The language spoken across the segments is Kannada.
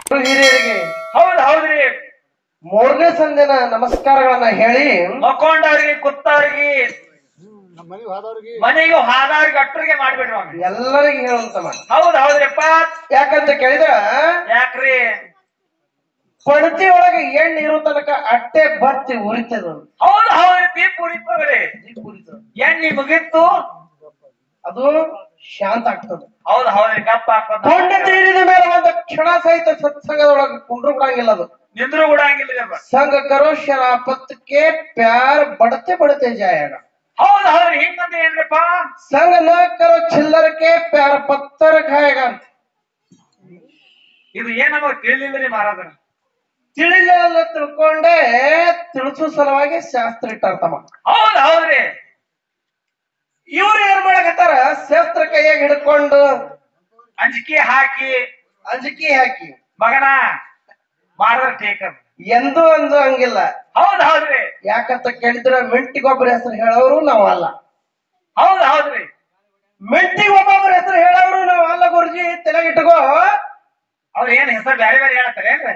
ಹಿರಿಯರಿಗೆ ಹೌದ್ ಹೌದ್ರಿ ಮೂರನೇ ಸಂದಿನ ನಮಸ್ಕಾರಗಳನ್ನ ಹೇಳಿ ಮಕ್ಕೊಂಡವ್ರಿಗೆ ಕುತ್ತವ್ರಿಗೆ ಮನೆಗೆ ಹಾದವ್ರಿಗೆ ಅಟ್ಟರಿಗೆ ಮಾಡ್ಬಿಡ್ರಿ ಅವ್ನಿಗೆ. ಎಲ್ಲರಿಗೂ ಹೇಳುವಂತ ಮಾತು ಹೌದ್ ಹೌದ್ರಿಪ್ಪ ಯಾಕಂತ ಕೇಳಿದ್ರ ಯಾಕ್ರಿ ಪಣತಿ ಒಳಗೆ ಎಣ್ಣೆ ಇರೋ ತನಕ ಅಟ್ಟೆ ಬತ್ತಿ ಉರಿತದ ಹೌದ್ ಹೌದ್ರಿ ದೀಪ ಉರಿತವ್ರಿ ಎಣ್ಣಿ ಮುಗಿತ್ತು ಅದು ಶಾಂತ ಆಗ್ತದ ಹೌದ್ ಹೌದ್ರಿ ಕಪ್ಪ ಹಾಕೋದ್ ಕೊಂಡ ತೀರಿದ ಮೇಲೆ ಒಂದು ಕ್ಷಣ ಸಹಿತ ಸತ್ಸಂಗದೊಳಗೆ ಕುಂಡ್ರು ಬಿಡಂಗಿಲ್ಲ ಅದು ನಿಂದ್ರು ಕೂಡ ಹಂಗಿಲ್ಲ ಸಂಘ ಕರೋ ಶರಾಪತ್ಕೆ ಪ್ಯಾರ್ ಬಡತೆ ಬಡತೆ ಜಾಯಣ ಹೌದ್ ಹೌದ್ರಿ ಹಿಂಗಂತ ಏನ್ರಿಪ್ಪ ಸಂಘ ನ ಕರೋ ಚಿಲ್ಲರಕ್ಕೆ ಪ್ಯಾರ ಪತ್ತರ ಖಾಯಗ ಅಂತ ಇದು ಏನ್ ನಮಗ್ ತಿಳಿಲಿಲ್ರಿ ಮಹಾರಾಜರ ತಿಳಿಲಿಲ್ಲ ತಿಳ್ಕೊಂಡೆ ತಿಳಿಸೋ ಸಲುವಾಗಿ ಶಾಸ್ತ್ರ ಇಟ್ಟಾರ ತಮ್ಮ ಹೌದ್ ಹೌದ್ರಿ ಇವ್ರು ಏನ್ ಮಾಡಕತ್ತಾರ ಶಾಸ್ತ್ರ ಕೈಯಾಗ ಹಿಡ್ಕೊಂಡು ಅಂಜಿಕೆ ಹಾಕಿ ಅಂಜಿಕೆ ಹಾಕಿ ಮಗನ ಮಾಡಿದ್ರ ಟೇಕ್ ಅದ್. ಎಂದೂ ಅಂದು ಹಂಗಿಲ್ಲ ಹೌದ್ ಹೌದ್ರಿ ಯಾಕಂತ ಕೇಳಿದ್ರ ಮೆಂಟಿಗೊಬ್ಬರ ಹೆಸರು ಹೇಳೋರು ನಾವು ಅಲ್ಲ ಹೌದ್ ಹೌದ್ರಿ ಮೆಂಟಿಗೆ ಒಬ್ಬೊಬ್ಬರ ಹೆಸರು ಹೇಳೋರು ನಾವು ಅಲ್ಲ ಗುರುಜಿ ತಲೆಗಿಟ್ಕೋ ಅವ್ರ ಏನ್ ಹೆಸರು ಬ್ಯಾರೆ ಬ್ಯಾರೆ ಹೇಳ್ತಾರೆ ಏನ್ರಿ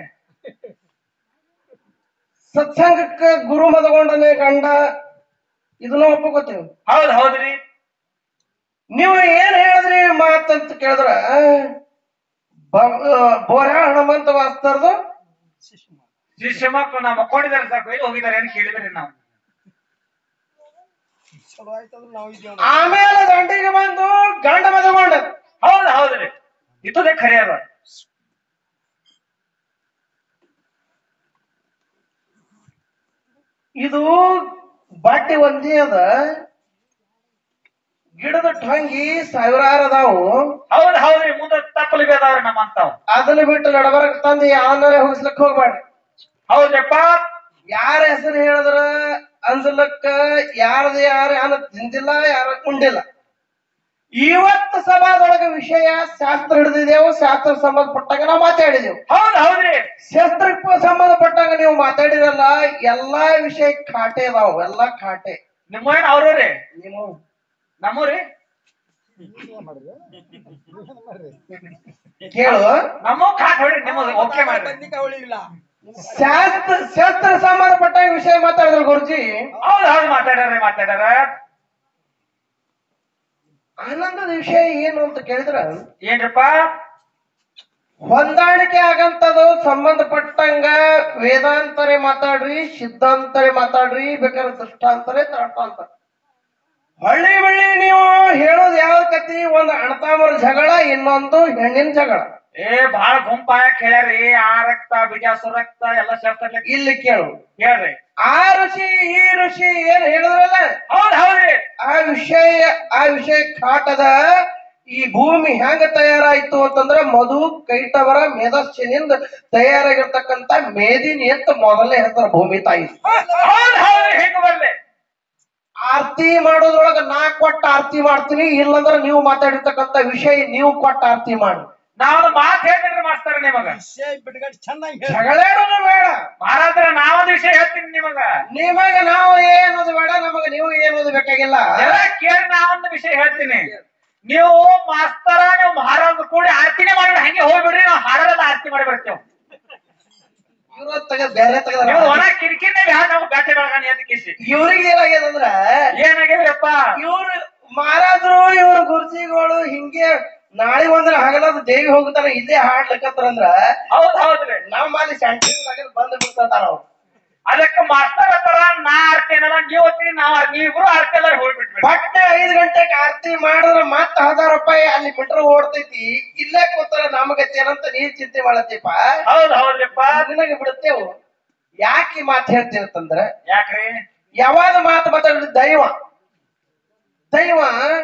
ಸತ್ಸಂಗಕ್ಕ ಗುರು ಮದಗೊಂಡನೆ ಗಂಡ ಇದನ್ನ ಒಪ್ಪಕೋತೀವಿ ಹೌದ್ ಹೌದ್ರಿ ನೀವು ಏನ್ ಹೇಳಿದ್ರಿ ಮಾತಂತ ಕೇಳಿದ್ರ ಬೋರ್ಯಾಳ ಹನುಮಂತ ವಾಸ್ತರ್ದು ಶಿಷ್ಯಮಕ್ಳು ನಾವು ಮಕ್ಕೊಂಡಿದ್ದಾರೆ ಸಾಕು ಎಲ್ಲಿ ಹೋಗಿದ್ದಾರೆ ಅಂತ ಕೇಳಿದ್ರಿ ನಾವು ಆಮೇಲೆ ದಂಡಿಗೆ ಬಂದು ಗಂಡ ಮದಗೊಂಡ ಹೌದ್ ಹೌದ್ರಿ ಇತ್ತದೇ ಖರೆ ಅದ ಇದು ಬಟ್ಟೆ ಒಂದೇ ಅದ ಗಿಡದ ಟೊಂಗಿ ಸಾವಿರಾರು ಅದಾವು ಹೌದ್ ಹೌದ್ರಿ ಮುಂದೆ ತಪ್ಪಲಿಗೆ ಅದಾವ್ರಿ ನಮ್ಮಂತಾವ್ ಅದನ್ನ ಬಿಟ್ಟು ನಡಬರಕ್ ತಂದು ಯಾವನಾರ ಹೋಗಿಸ್ಲಕ್ ಹೋಗ್ಬೇಡ ಹೌದ್ರಪ್ಪ ಯಾರ ಹೆಸರು ಹೇಳಿದ್ರ ಅಂಜಲಕ್ಕ ಯಾರದ ಯಾರ ಯಾರ ತಿಂದಿಲ್ಲ ಯಾರ ಉಂಡಿಲ್ಲ ಇವತ್ತು ಸಭಾದೊಳಗ ವಿಷಯ ಶಾಸ್ತ್ರ ಹಿಡಿದಿದೆವು ಶಾಸ್ತ್ರ ಸಂಬಂಧಪಟ್ಟಾಗ ನಾವು ಮಾತಾಡಿದೆವು ಹೌದ್ ಹೌದ್ರಿ ಶಾಸ್ತ್ರಕ್ಕೆ ಸಂಬಂಧಪಟ್ಟಾಗ ನೀವು ಮಾತಾಡಿರಲ್ಲ ಎಲ್ಲಾ ವಿಷಯ ಖಾಟೆ ಅದಾವು ಎಲ್ಲಾ ಖಾಟೆ ನಿಮ್ಮೇನ್ ಅವ್ರಿ ನೀವು ನಮ್ಮೂರಿ ಕೇಳು ನಮ್ಮ ಕಾಟ್ ಹೊಡ್ರಿ ನಿಮ್ಮದು ಓಕೆ ಮಾಡ್ರಿ ಶಾಸ್ತ್ರ ಶಾಸ್ತ್ರ ಸಂಬಂಧಪಟ್ಟಾಗ ವಿಷಯ ಮಾತಾಡಿದ್ರು ಗುರುಜಿ ಹೌದ್ ಹೌದ್ ಮಾತಾಡ್ಯಾರ ಮಾತಾಡ್ಯಾರ ಆನಂದದ ವಿಷಯ ಏನು ಅಂತ ಕೇಳಿದ್ರ ಏನ್ರಪ್ಪ ಹೊಂದಾಣಿಕೆ ಆಗಂತದು ಸಂಬಂಧಪಟ್ಟಂಗ ವೇದಾಂತರೇ ಮಾತಾಡ್ರಿ ಸಿದ್ಧಾಂತರೇ ಮಾತಾಡ್ರಿ ಬೇಕಾದ್ರೆ ದೃಷ್ಟಾಂತರೇ ದೃಷ್ಟಾಂತರ ಹಳ್ಳಿ ಬಳ್ಳಿ ನೀವು ಹೇಳೋದು ಯಾವ ಕತಿ ಒಂದು ಅಣತಾಮರ ಜಗಳ ಇನ್ನೊಂದು ಹೆಣ್ಣಿನ ಜಗಳ ಏ ಬಾಳ ಗುಂಪಾಯಕ್ ಹೇಳ್ಯಾರಿ ಆ ರಕ್ತ ಬಿಜಾಸು ರಕ್ತ ಎಲ್ಲ ಶಾಸ್ತ್ರ ಇಲ್ಲಿ ಕೇಳು ಹೇಳ್ರಿ ಆ ಋಷಿ ಈ ಋಷಿ ಏನ್ ಹೇಳಿದ್ರಲ್ಲ ಹೌದ್ ಹೌದ್ರಿ ಆ ವಿಷಯ ಆ ವಿಷಯ ಕಾಟದ ಈ ಭೂಮಿ ಹೆಂಗ ತಯಾರಾಯ್ತು ಅಂತಂದ್ರ ಮಧು ಕೈಟವರ ಮೇಧಸ್ಸಿನಿಂದ ತಯಾರಾಗಿರ್ತಕ್ಕಂತ ಮೇದಿನಿ ಅಂತ ಮೊದಲನೇ ಹೆಸರು ಭೂಮಿ ತಾಯಿ ಹೌದ್ ಹೌದ್ರಿ ಹಿಂಗ ಬರ್ಲಿ ಆರತಿ ಮಾಡೋದ್ರೊಳಗ ನಾ ಕೊಟ್ಟ ಆರತಿ ಮಾಡ್ತೀನಿ ಇಲ್ಲಂದ್ರ ನೀವು ಮಾತಾಡಿರ್ತಕ್ಕಂತ ವಿಷಯ ನೀವು ಕೊಟ್ಟ ಆರತಿ ಮಾಡಿ ನಾವೊಂದು ಮಾತು ಹೇಳ್ತೀನಿ ಮಾಸ್ತರ ನಿಮಗ ಜಗಳೇನೋದು ಬೇಡ ಮಹಾರಾಜ್ರ ನಾವೊಂದು ವಿಷಯ ಹೇಳ್ತೀನಿ ನಿಮಗ ನಿಮಗ ನಾವು ಏನದು ಬೇಡ ನಮಗ ನೀವು ಏನೋದು ಬೇಕಾಗಿಲ್ಲ ಎಲ್ಲ ಕೇಳಿ ನಾವೊಂದು ವಿಷಯ ಹೇಳ್ತೀನಿ ನೀವು ಮಾಸ್ತರ ನೀವು ಮಹಾರಾಜ್ ಕೂಡಿ ಆರತಿನೇ ಮಾಡಿ ಹಂಗೆ ಹೋಗ್ಬಿಡ್ರಿ ನಾವು ಹಾಡಲ್ಲ ಆರತಿ ಮಾಡಿ ಬರ್ತೇವೆ ಇವ್ರ ತಗ ಬೇರೆ ನೀವು ತಗದ ಒಣ ಕಿರಿಕಿರಿ ಬ್ಯಾಡ ನಾವು ಗಾಟೆ ಬೆಳಗಾನಿ ಅಂತ ಕಿಸಿ ಇವ್ರಿಗೆ ಏನಾಗ್ಯದಂದ್ರ ಏನಾಗಿದ್ರಪ್ಪ ಇವ್ರು ಮಹಾರಾಜರು ಇವ್ರ ಗುರುಜಿಗಳು ಹಿಂಗೆ ನಾಳೆ ಒಂದ್ರ ಹಗಲದ ದೇವಿ ಹೋಗ್ತಾರ ಇಲ್ಲೇ ಹಾಡ್ಲಕತ್ತಾರಂದ್ರ ಹೌದ್ ಹೌದ್ರಿ ನಮ್ಮ ಅಲ್ಲಿ ಸೆಂಟ್ರಿಂಗ್ ಬಂದ್ ಬಿಡ್ತಾರ ಅವ್ರು ಅದಕ್ಕೆ ಮಾಸ್ತರ ಹತ್ತಾರ ನಾ ಆರ್ತಿ ಅನ್ನಲ್ಲ ನೀವ್ ಹೋಗ್ತೀರಿ ನಾವ್ ನೀವಿಬ್ರು ಆರ್ತಿ ಎಲ್ಲ ಹೋಗ್ಬಿಟ್ರಿ ಬಟ್ಟೆ ಐದ್ ಗಂಟೆಗೆ ಆರತಿ ಮಾಡಿದ್ರ ಮತ್ತ ಹಜಾರ್ ರೂಪಾಯಿ ಅಲ್ಲಿ ಮೀಟರ್ ಓಡ್ತೈತಿ ಇಲ್ಲೇ ಕೂತಾರ ನಮಗತ್ತೇನಂತ ನೀ ಚಿಂತೆ ಮಾಡತ್ತೀಪ ಹೌದ್ ಹೌದ್ರಿಪ್ಪ ನಿನಗೆ ಬಿಡುತ್ತೇವು ಯಾಕೆ ಈ ಮಾತು ಹೇಳ್ತೀವಿ ಅಂತಂದ್ರ ಯಾಕ್ರಿ ಯಾವಾಗ ಮಾತು ಮಾತಾಡಿದ ದೈವ ದೈವ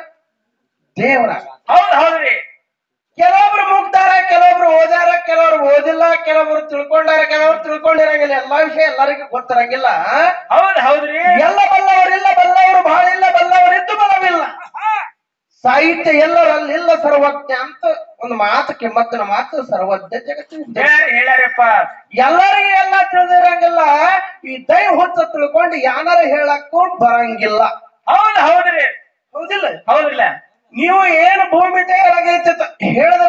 ದೇವರ ಹೌದ್ ಹೌದ್ರಿ ಕೆಲವೊಬ್ರು ಮುಗ್ದಾರ ಕೆಲವೊಬ್ರು ಓದಾರ ಕೆಲವ್ರು ಓದಿಲ್ಲ ಕೆಲವೊಬ್ರು ತಿಳ್ಕೊಂಡಾರ ಕೆಲವ್ರು ತಿಳ್ಕೊಂಡಿರಂಗಿಲ್ಲ ಎಲ್ಲಾ ವಿಷಯ ಎಲ್ಲರಿಗೂ ಗೊತ್ತಿರಂಗಿಲ್ಲ ಹೌದ್ ಹೌದ್ರಿ ಎಲ್ಲ ಬಲ್ಲವರಿಲ್ಲ ಬಲ್ಲವರು ಬಹಳ ಇಲ್ಲ ಬಲ್ಲವರಿದ್ದು ಬಲವಿಲ್ಲ ಸಾಹಿತ್ಯ ಎಲ್ಲರಲ್ಲಿಲ್ಲ ಸರ್ವಜ್ಞ ಅಂತ ಒಂದು ಮಾತು ಕೆಮ್ಮತ್ತಿನ ಮಾತು ಸರ್ವಜ್ಞ ಜಗತ್ತಿನ ಹೇಳ್- ಹೇಳ್ಯಾರಪ್ಪ ಎಲ್ಲರಿಗೂ ಎಲ್ಲ ತಿಳಿದಿರಂಗಿಲ್ಲ ಈ ದೈ ಹೊತ್ತ ತಿಳ್ಕೊಂಡು ಯಾನಾರ ಹೇಳಕ್ಕೂ ಬರಂಗಿಲ್ಲ ಹೌದ್ ಹೌದ್ರಿ ಹೌದಿಲ್ಲ ಹೌದಿಲ್ಲ ನೀವು ಏನು ಭೂಮಿ ತಯಾರಾಗೈತೆ ಅಂತ ಹೇಳಿದ್ರ ವಿಷಯ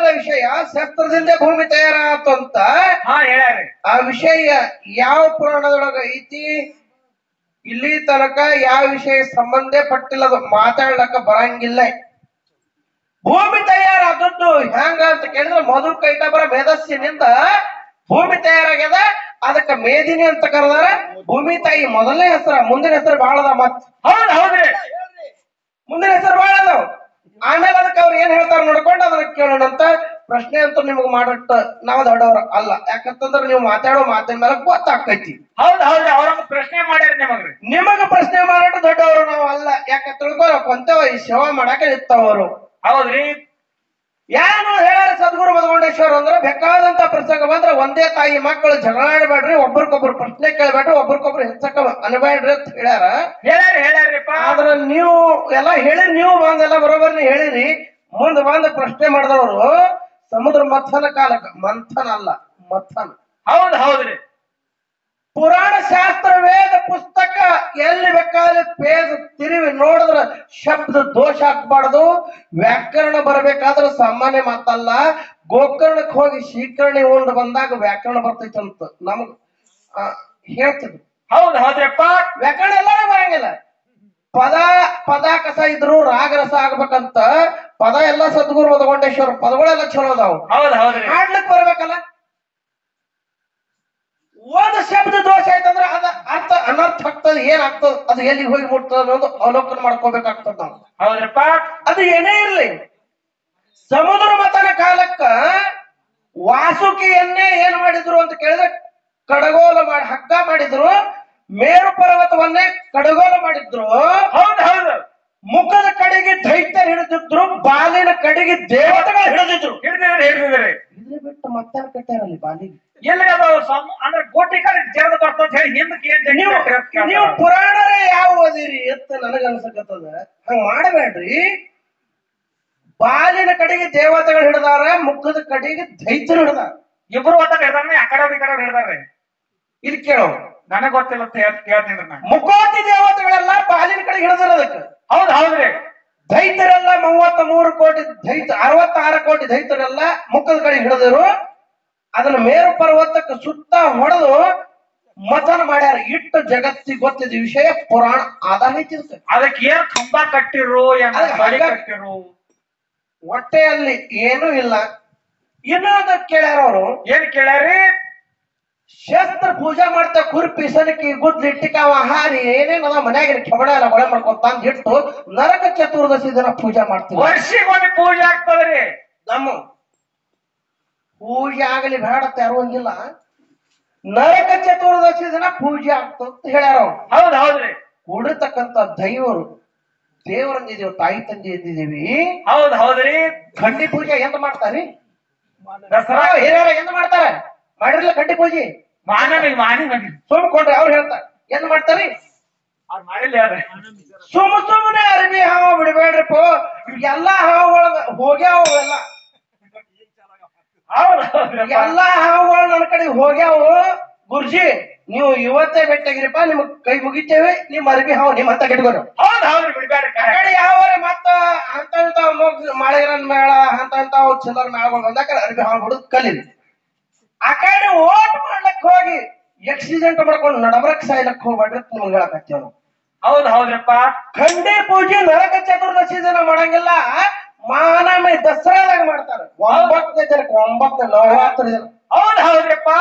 ಯಾವ ಶಸ್ತ್ರದಿಂದ ಭೂಮಿ ತಯಾರಾತು ಅಂತ ಹಾ ಹೇಳ್ಯಾರಿ ಆ ವಿಷಯ ಯಾವ ಪುರಾಣದೊಳಗ ಐತಿ ಇಲ್ಲಿ ತನಕ ಯಾವ ವಿಷಯ ಸಂಬಂಧ ಪಟ್ಟಿಲ್ಲ ಅದು ಮಾತಾಡ್ಲಕ್ಕ ಬರಂಗಿಲ್ಲ ಭೂಮಿ ತಯಾರಾದದ್ದು ಹೆಂಗ ಅಂತ ಕೇಳಿದ್ರೆ ಮಧು ಕೈಟಬರ ಮೇಧಸ್ಸಿನಿಂದ ಭೂಮಿ ತಯಾರಾಗ್ಯದ ಅದಕ್ಕ ಮೇದಿನಿ ಅಂತ ಕರೆದಾರ ಭೂಮಿ ತಾಯಿ ಮೊದಲನೇ ಹೆಸರ ಮುಂದಿನ ಹೆಸರು ಬಹಳ ಅದ ಮತ್ ಹೌದ್ ಹೌದ್ರಿ ಮುಂದಿನ ಹೆಸರು ಬಹಳ ಅದಾವ ಆಮೇಲೆ ಅದಕ್ಕೆ ಅವ್ರು ಏನ್ ಹೇಳ್ತಾರ ನೋಡ್ಕೊಂಡು ಅದನ್ನ ಕೇಳೋಣ ಅಂತ ಪ್ರಶ್ನೆ ಅಂತೂ ನಿಮ್ಗೆ ಮಾಡಟ್ಟ ನಾವು ದೊಡ್ಡವ್ರ ಅಲ್ಲ ಯಾಕಂತಂದ್ರ ನೀವು ಮಾತಾಡೋ ಮಾತಿನ ಮೇಲೆ ಗೊತ್ತಾಕೈತಿ ಹೌದ್ ಹೌದ್ರಿ ಅವ್ರೊಂದು ಪ್ರಶ್ನೆ ಮಾಡ್ಯಾರ ನಿಮಗ್ರಿ ನಿಮಗ ಪ್ರಶ್ನೆ ಮಾಡಟ್ಟು ದೊಡ್ಡವರು ನಾವು ಅಲ್ಲ ಯಾಕ ತಿಳ್ಕೊ ಕೊಂತೇವ ಈ ಸೇವಾ ಮಾಡಾಕ ಇರ್ತಾವರು ಹೌದ್ರಿ ಯಾರು ಹೇಳ್ಯಾರ ಸದ್ಗುರು ಬಸವಣ್ಣೇಶ್ವರ ಅಂದ್ರೆ ಬೇಕಾದಂತ ಪ್ರಸಂಗ ಬಂದ್ರೆ ಒಂದೇ ತಾಯಿ ಮಕ್ಕಳು ಜಗಳ ಆಡ್ಬೇಡ್ರಿ ಒಬ್ರಿಗೊಬ್ರು ಪ್ರಶ್ನೆ ಕೇಳ್ಬೇಡ್ರಿ ಒಬ್ರಿಗೊಬ್ರು ಹೆಚ್ಚಕ್ಕ ಅನ್ಬೇಡ್ರಿ ಅಂತ ಹೇಳ್ಯಾರ ಹೇಳ್ಯಾರಿ ಹೇಳ್ಯಾರಿಪ್ಪ ಆದ್ರ ನೀವು ಎಲ್ಲ ಹೇಳಿ ನೀವು ಬಂದೆಲ್ಲ ಬರೋಬರ್ನಿ ಹೇಳಿರಿ ಮುಂದ್ ಬಂದ್ ಪ್ರಶ್ನೆ ಮಾಡಿದವರು ಸಮುದ್ರ ಮಥನ ಕಾಲಕ್ಕ ಮಂಥನ ಅಲ್ಲ ಮಥನ ಹೌದ್ ಹೌದ್ರಿ ಪುರಾಣ ಶಾಸ್ತ್ರ ವೇದ ಪುಸ್ತಕ ಎಲ್ಲಿ ಬೇಕಾದ್ರೆ ಪೇಜ್ ತಿರುವಿ ನೋಡಿದ್ರ ಶಬ್ದ ದೋಷ ಹಾಕ್ಬಾರ್ದು ವ್ಯಾಕರಣ ಬರಬೇಕಾದ್ರೆ ಸಾಮಾನ್ಯ ಮಾತಲ್ಲ ಗೋಕರ್ಣಕ್ಕೆ ಹೋಗಿ ಶೀಕರಣೆ ಉಂಡು ಬಂದಾಗ ವ್ಯಾಕರಣ ಬರ್ತೈತೆ ಅಂತ ನಮಗ್ ಆ, ಹೇಳ್ತಿದ್ರು ಹೌದ್ ಹೌದ್ರಪ್ಪ ವ್ಯಾಕರಣ ಎಲ್ಲಾರು ಬರಂಗಿಲ್ಲ ಪದ ಪದ ಕಸ ಇದ್ರು ರಾಗರಸ ಆಗ್ಬೇಕಂತ ಪದ ಎಲ್ಲ ಸದ್ಗುರು ಒದಗೊಂಡೇಶ್ವರ ಪದಗಳೆಲ್ಲ ಚಲೋ ಅದಾವು ಹೌದ್ ಹೌದ್ರಿ ಹಾಡ್ಲಿಕ್ ಬರ್ಬೇಕಲ್ಲ ಒಂದು ಶಬ್ದ ದೋಷ ಆಯ್ತಂದ್ರ ಅದ ಅರ್ಥ ಅನರ್ಥ ಆಗ್ತದ ಏನ್ ಆಗ್ತದ ಅದು ಎಲ್ಲಿ ಹೋಗಿ ಮುಟ್ತದ ಅನ್ನೋದು ಅವಲೋಕನ ಮಾಡ್ಕೋಬೇಕಾಗ್ತದ ನಾವು ಹೌದ್ರಪ್ಪ ಅದು ಏನೇ ಇರ್ಲಿ ಸಮುದ್ರ ಮತನ ಕಾಲಕ್ಕ ವಾಸುಕಿಯನ್ನೇ ಏನ್ ಮಾಡಿದ್ರು ಅಂತ ಕೇಳಿದ್ರೆ ಕಡಗೋಲ ಮಾಡಿ ಹಗ್ಗ ಮಾಡಿದ್ರು ಮೇರು ಪರ್ವತವನ್ನೇ ಕಡಗೋಲ ಮಾಡಿದ್ರು ಹೌದ್ ಹೌದು ಮುಖದ ಕಡೆಗೆ ದೈತ್ಯ ಹಿಡಿದಿದ್ರು ಬಾಲಿನ ಕಡೆಗೆ ದೇವತೆಗಳು ಹಿಡಿದಿದ್ರು ಹಿಡಿದಿದ್ರಿ ಹಿಡಿದಿದ್ರಿ ಇದ್ರ ಬಿಟ್ಟು ಮತ್ತೆ ಕಟ್ಟಾರಲ್ಲಿ ಬಾಲಿಗೆ ಎಲ್ಲಿ ಅದಾವ ಸಮ್ ಅಂದ್ರೆ ಕೋಟಿ ಕಡೆ ಜಗದ ಬರ್ತಂತ ಹೇಳಿ ಹಿಂದಕ್ಕೆ ಏನ್ ಜಗ್ಗಿ ನೀವು ಕಟ್ರಿ ಅಂತ ಕೇಳ್ತಾರ. ನೀವು ಪುರಾಣರೇ ಯಾವ ಓದಿರಿ ಅಂತ ನನಗ ಅನ್ಸಕತ್ತದ ಹಂಗ ಮಾಡಬೇಡ್ರಿ ಬಾಲಿನ ಕಡೆಗೆ ದೇವತೆಗಳು ಹಿಡ್ದಾರ ಮುಖದ ಕಡೆಗೆ ದೈತ್ಯರು ಹಿಡ್ದಾರ ಇಬ್ರು ಒತ್ತ ಹಿಡ್ದಾರ ಆ ಕಡೆ ಈ ಕಡೆ ಹಿಡ್ದಾರ್ರಿ ಇಲ್ಲಿ ಕೇಳೋ ನನಗ್ ಗೊತ್ತಿಲ್ಲ ಅಂತ ಹೇಳ್- ಕೇಳ್ತೀನಿ ನಾ ಮುಖೋತಿ ದೇವತೆಗಳೆಲ್ಲ ಬಾಲಿನ ಕಡೆಗೆ ಹಿಡಿದಾರ ಅದಕ್ಕೆ ಹೌದ್ ಹೌದ್ರಿ ದೈತ್ಯರೆಲ್ಲ ಮೂವತ್ತ ಮೂರು ಕೋಟಿ ದೈತ್ಯ ಅರವತ್ತಾರು ಕೋಟಿ ದೈತ್ಯರೆಲ್ಲ ಮುಖದ ಕಡೆ ಹಿಡಿದರು ಅದನ್ನ ಮೇರು ಪರ್ವತಕ್ಕೆ ಸುತ್ತ ಹೊಡೆದು ಮತನ ಮಾಡ್ಯಾರ ಇಟ್ಟು ಜಗತ್ತಿಗೆ ಗೊತ್ತಿದ್ದ ವಿಷಯ ಪುರಾಣ ಆಧಾರ ಐತಿ ಇದಕ್ಕೆ. ಅದಕ್ಕೆ ಏನ್ ಕಂಬ ಕಟ್ಟಿರು ಏನ್ ಅದಕ್ಕೆ ಬಳಿ ಹಗ್ಗ- ಕಟ್ಟಿರು ಹೊಟ್ಟೆಯಲ್ಲಿ ಏನೂ ಇಲ್ಲ ಇನ್ನೊಂದು ಕೇಳ್ಯಾರ ಅವರು ಏನ್ ಕೇಳ್ಯಾರಿ ಶಸ್ತ್ರ ಪೂಜಾ ಮಾಡ್ತಾ ಕುರ್ಪಿ ಸನಕಿ ಗುದ್ಲಿ ಇಟ್ಟಿಕಾವ ಹಾರಿ ಏನೇನದ ಮನ್ಯಾಗ ಕೆಬಡ ಎಲ್ಲ ಗೊಳೆ ಮಾಡ್ಕೊಂಡ್ ತಂದ್ ಇಟ್ಟು ನರಕ ಚತುರ್ದಶಿ ದಿನ ಪೂಜಾ ಮಾಡ್ತೀವಿ ವರ್ಷಿಗೊಮ್ಮೆ ಪೂಜೆ ಆಗ್ತದ್ರಿ ನಮ್ಮ ಪೂಜೆ ಆಗಲಿ ಬೇಡ ಅಂತ ಯಾರು ಹಂಗಿಲ್ಲ ನರಕ ಚತುರ್ದಶಿ ದಿನ ಪೂಜೆ ಆಗ್ತದ ಅಂತ ಹೇಳ್ಯಾರ ಅವ್ರು ಹೌದ್ ಹೌದ್ರಿ ಕೂಡಿರ್ತಕ್ಕಂತ ದೈವರು ದೇವರಂದಿದೀವಿ ತಾಯಿ ತಂದೆ ಇದ್ದಿದೀವಿ ಹೌದ್ ಹೌದ್ರಿ ಖಂಡಿ ಪೂಜೆ ಎಂತ ಮಾಡ್ತಾರಿ ದಸರಾ ಹಿರಿಯರ ಎಂತ ಮಾಡ್ತಾರ ಮಾಡಿರ್ಲಿಲ್ಲ ಖಂಡಿ ಪೂಜೆ ಮಾನವಿ ಮಾನವಿ ಸುಮ್ಕೊಂಡ್ರೆ ಅವ್ರು ಹೇಳ್ತಾರೆ ಎಂತ ಮಾಡ್ತಾರಿ ಅವ್ರು ಮಾಡಿಲ್ಲ ಹೇಳ್ರಿ ಸುಮ್ಮ ಸುಮ್ಮನೆ ಅರ್ಬಿ ಹಾವ ಬಿಡಬೇಡ್ರಿಪ್ಪ ಎಲ್ಲಾ ಹಾವುಗಳ ಹೋಗ್ಯಾವ ಎಲ್ಲ ಹೌದ್ ಹೌದ್ರಪ್ಪ. ಎಲ್ಲಾ ಹಾವುಗಳು ನನ್ನ ಕಡೆ ಹೋಗ್ಯಾವು ಗುರ್ಜಿ ನೀವು ಇವತ್ತೇ ಭೇಟಿಯಾಗಿರಪ್ಪ ನಿಮಗ್ ಕೈ ಮುಗಿತೇವೆ ನಿಮ್ ಅರ್ಬಿ ಹಾವು ನಿಮ್ ಹತ್ತ ಕಟ್ಕೊಂಡು ಹೌದ್ ಹೌದ್ರಿ ಬಿಡ್ಬೇಡ್ರಿ ಆ ಕಡೆ ಯಾವರೆ ಮತ್ತ ಅಂತ ಇಂತ ಮಾಳಿಗರನ್ ಮೇಳ ಅಂತ ಇಂತ ಚಿಲ್ಲರ ಮೇಳಗಳು ಬಂದಾಗ ಅರ್ಬಿ ಹಾವು ಹುಡುಗ ಕಲೀಲಿ ಆ ಕಡೆ ಓಟ್ ಮಾಡ್ಲಕ್ ಹೋಗಿ ಆಕ್ಸಿಡೆಂಟ್ ಮಾಡ್ಕೊಂಡು ನಡಬರಕ್ ಸಾಯ್ಲಕ್ ಹೋಗ್ಬೇಡ್ರಿ ಅಂತ ನಿಮ್ಗೆ ಹೇಳಕತ್ತೇವ್ ನಾವು ಹೌದ್ ಹೌದ್ರಪ್ಪ ಖಂಡಿ ಪೂಜೆ ನರಕ ಚತುರ್ದಶಿ ದಿನ ಮಾಡಂಗಿಲ್ಲ ಮಹಾನವಮಿ ದಸರಾದಾಗ ಮಾಡ್ತಾರೆ ಒಂಬತ್ತನೇ ದಿನಕ್ಕೆ ಒಂಬತ್ತನೇ ನವರಾತ್ರಿ ದಿನ ಹೌದ್ ಹೌದ್ರಪ್ಪ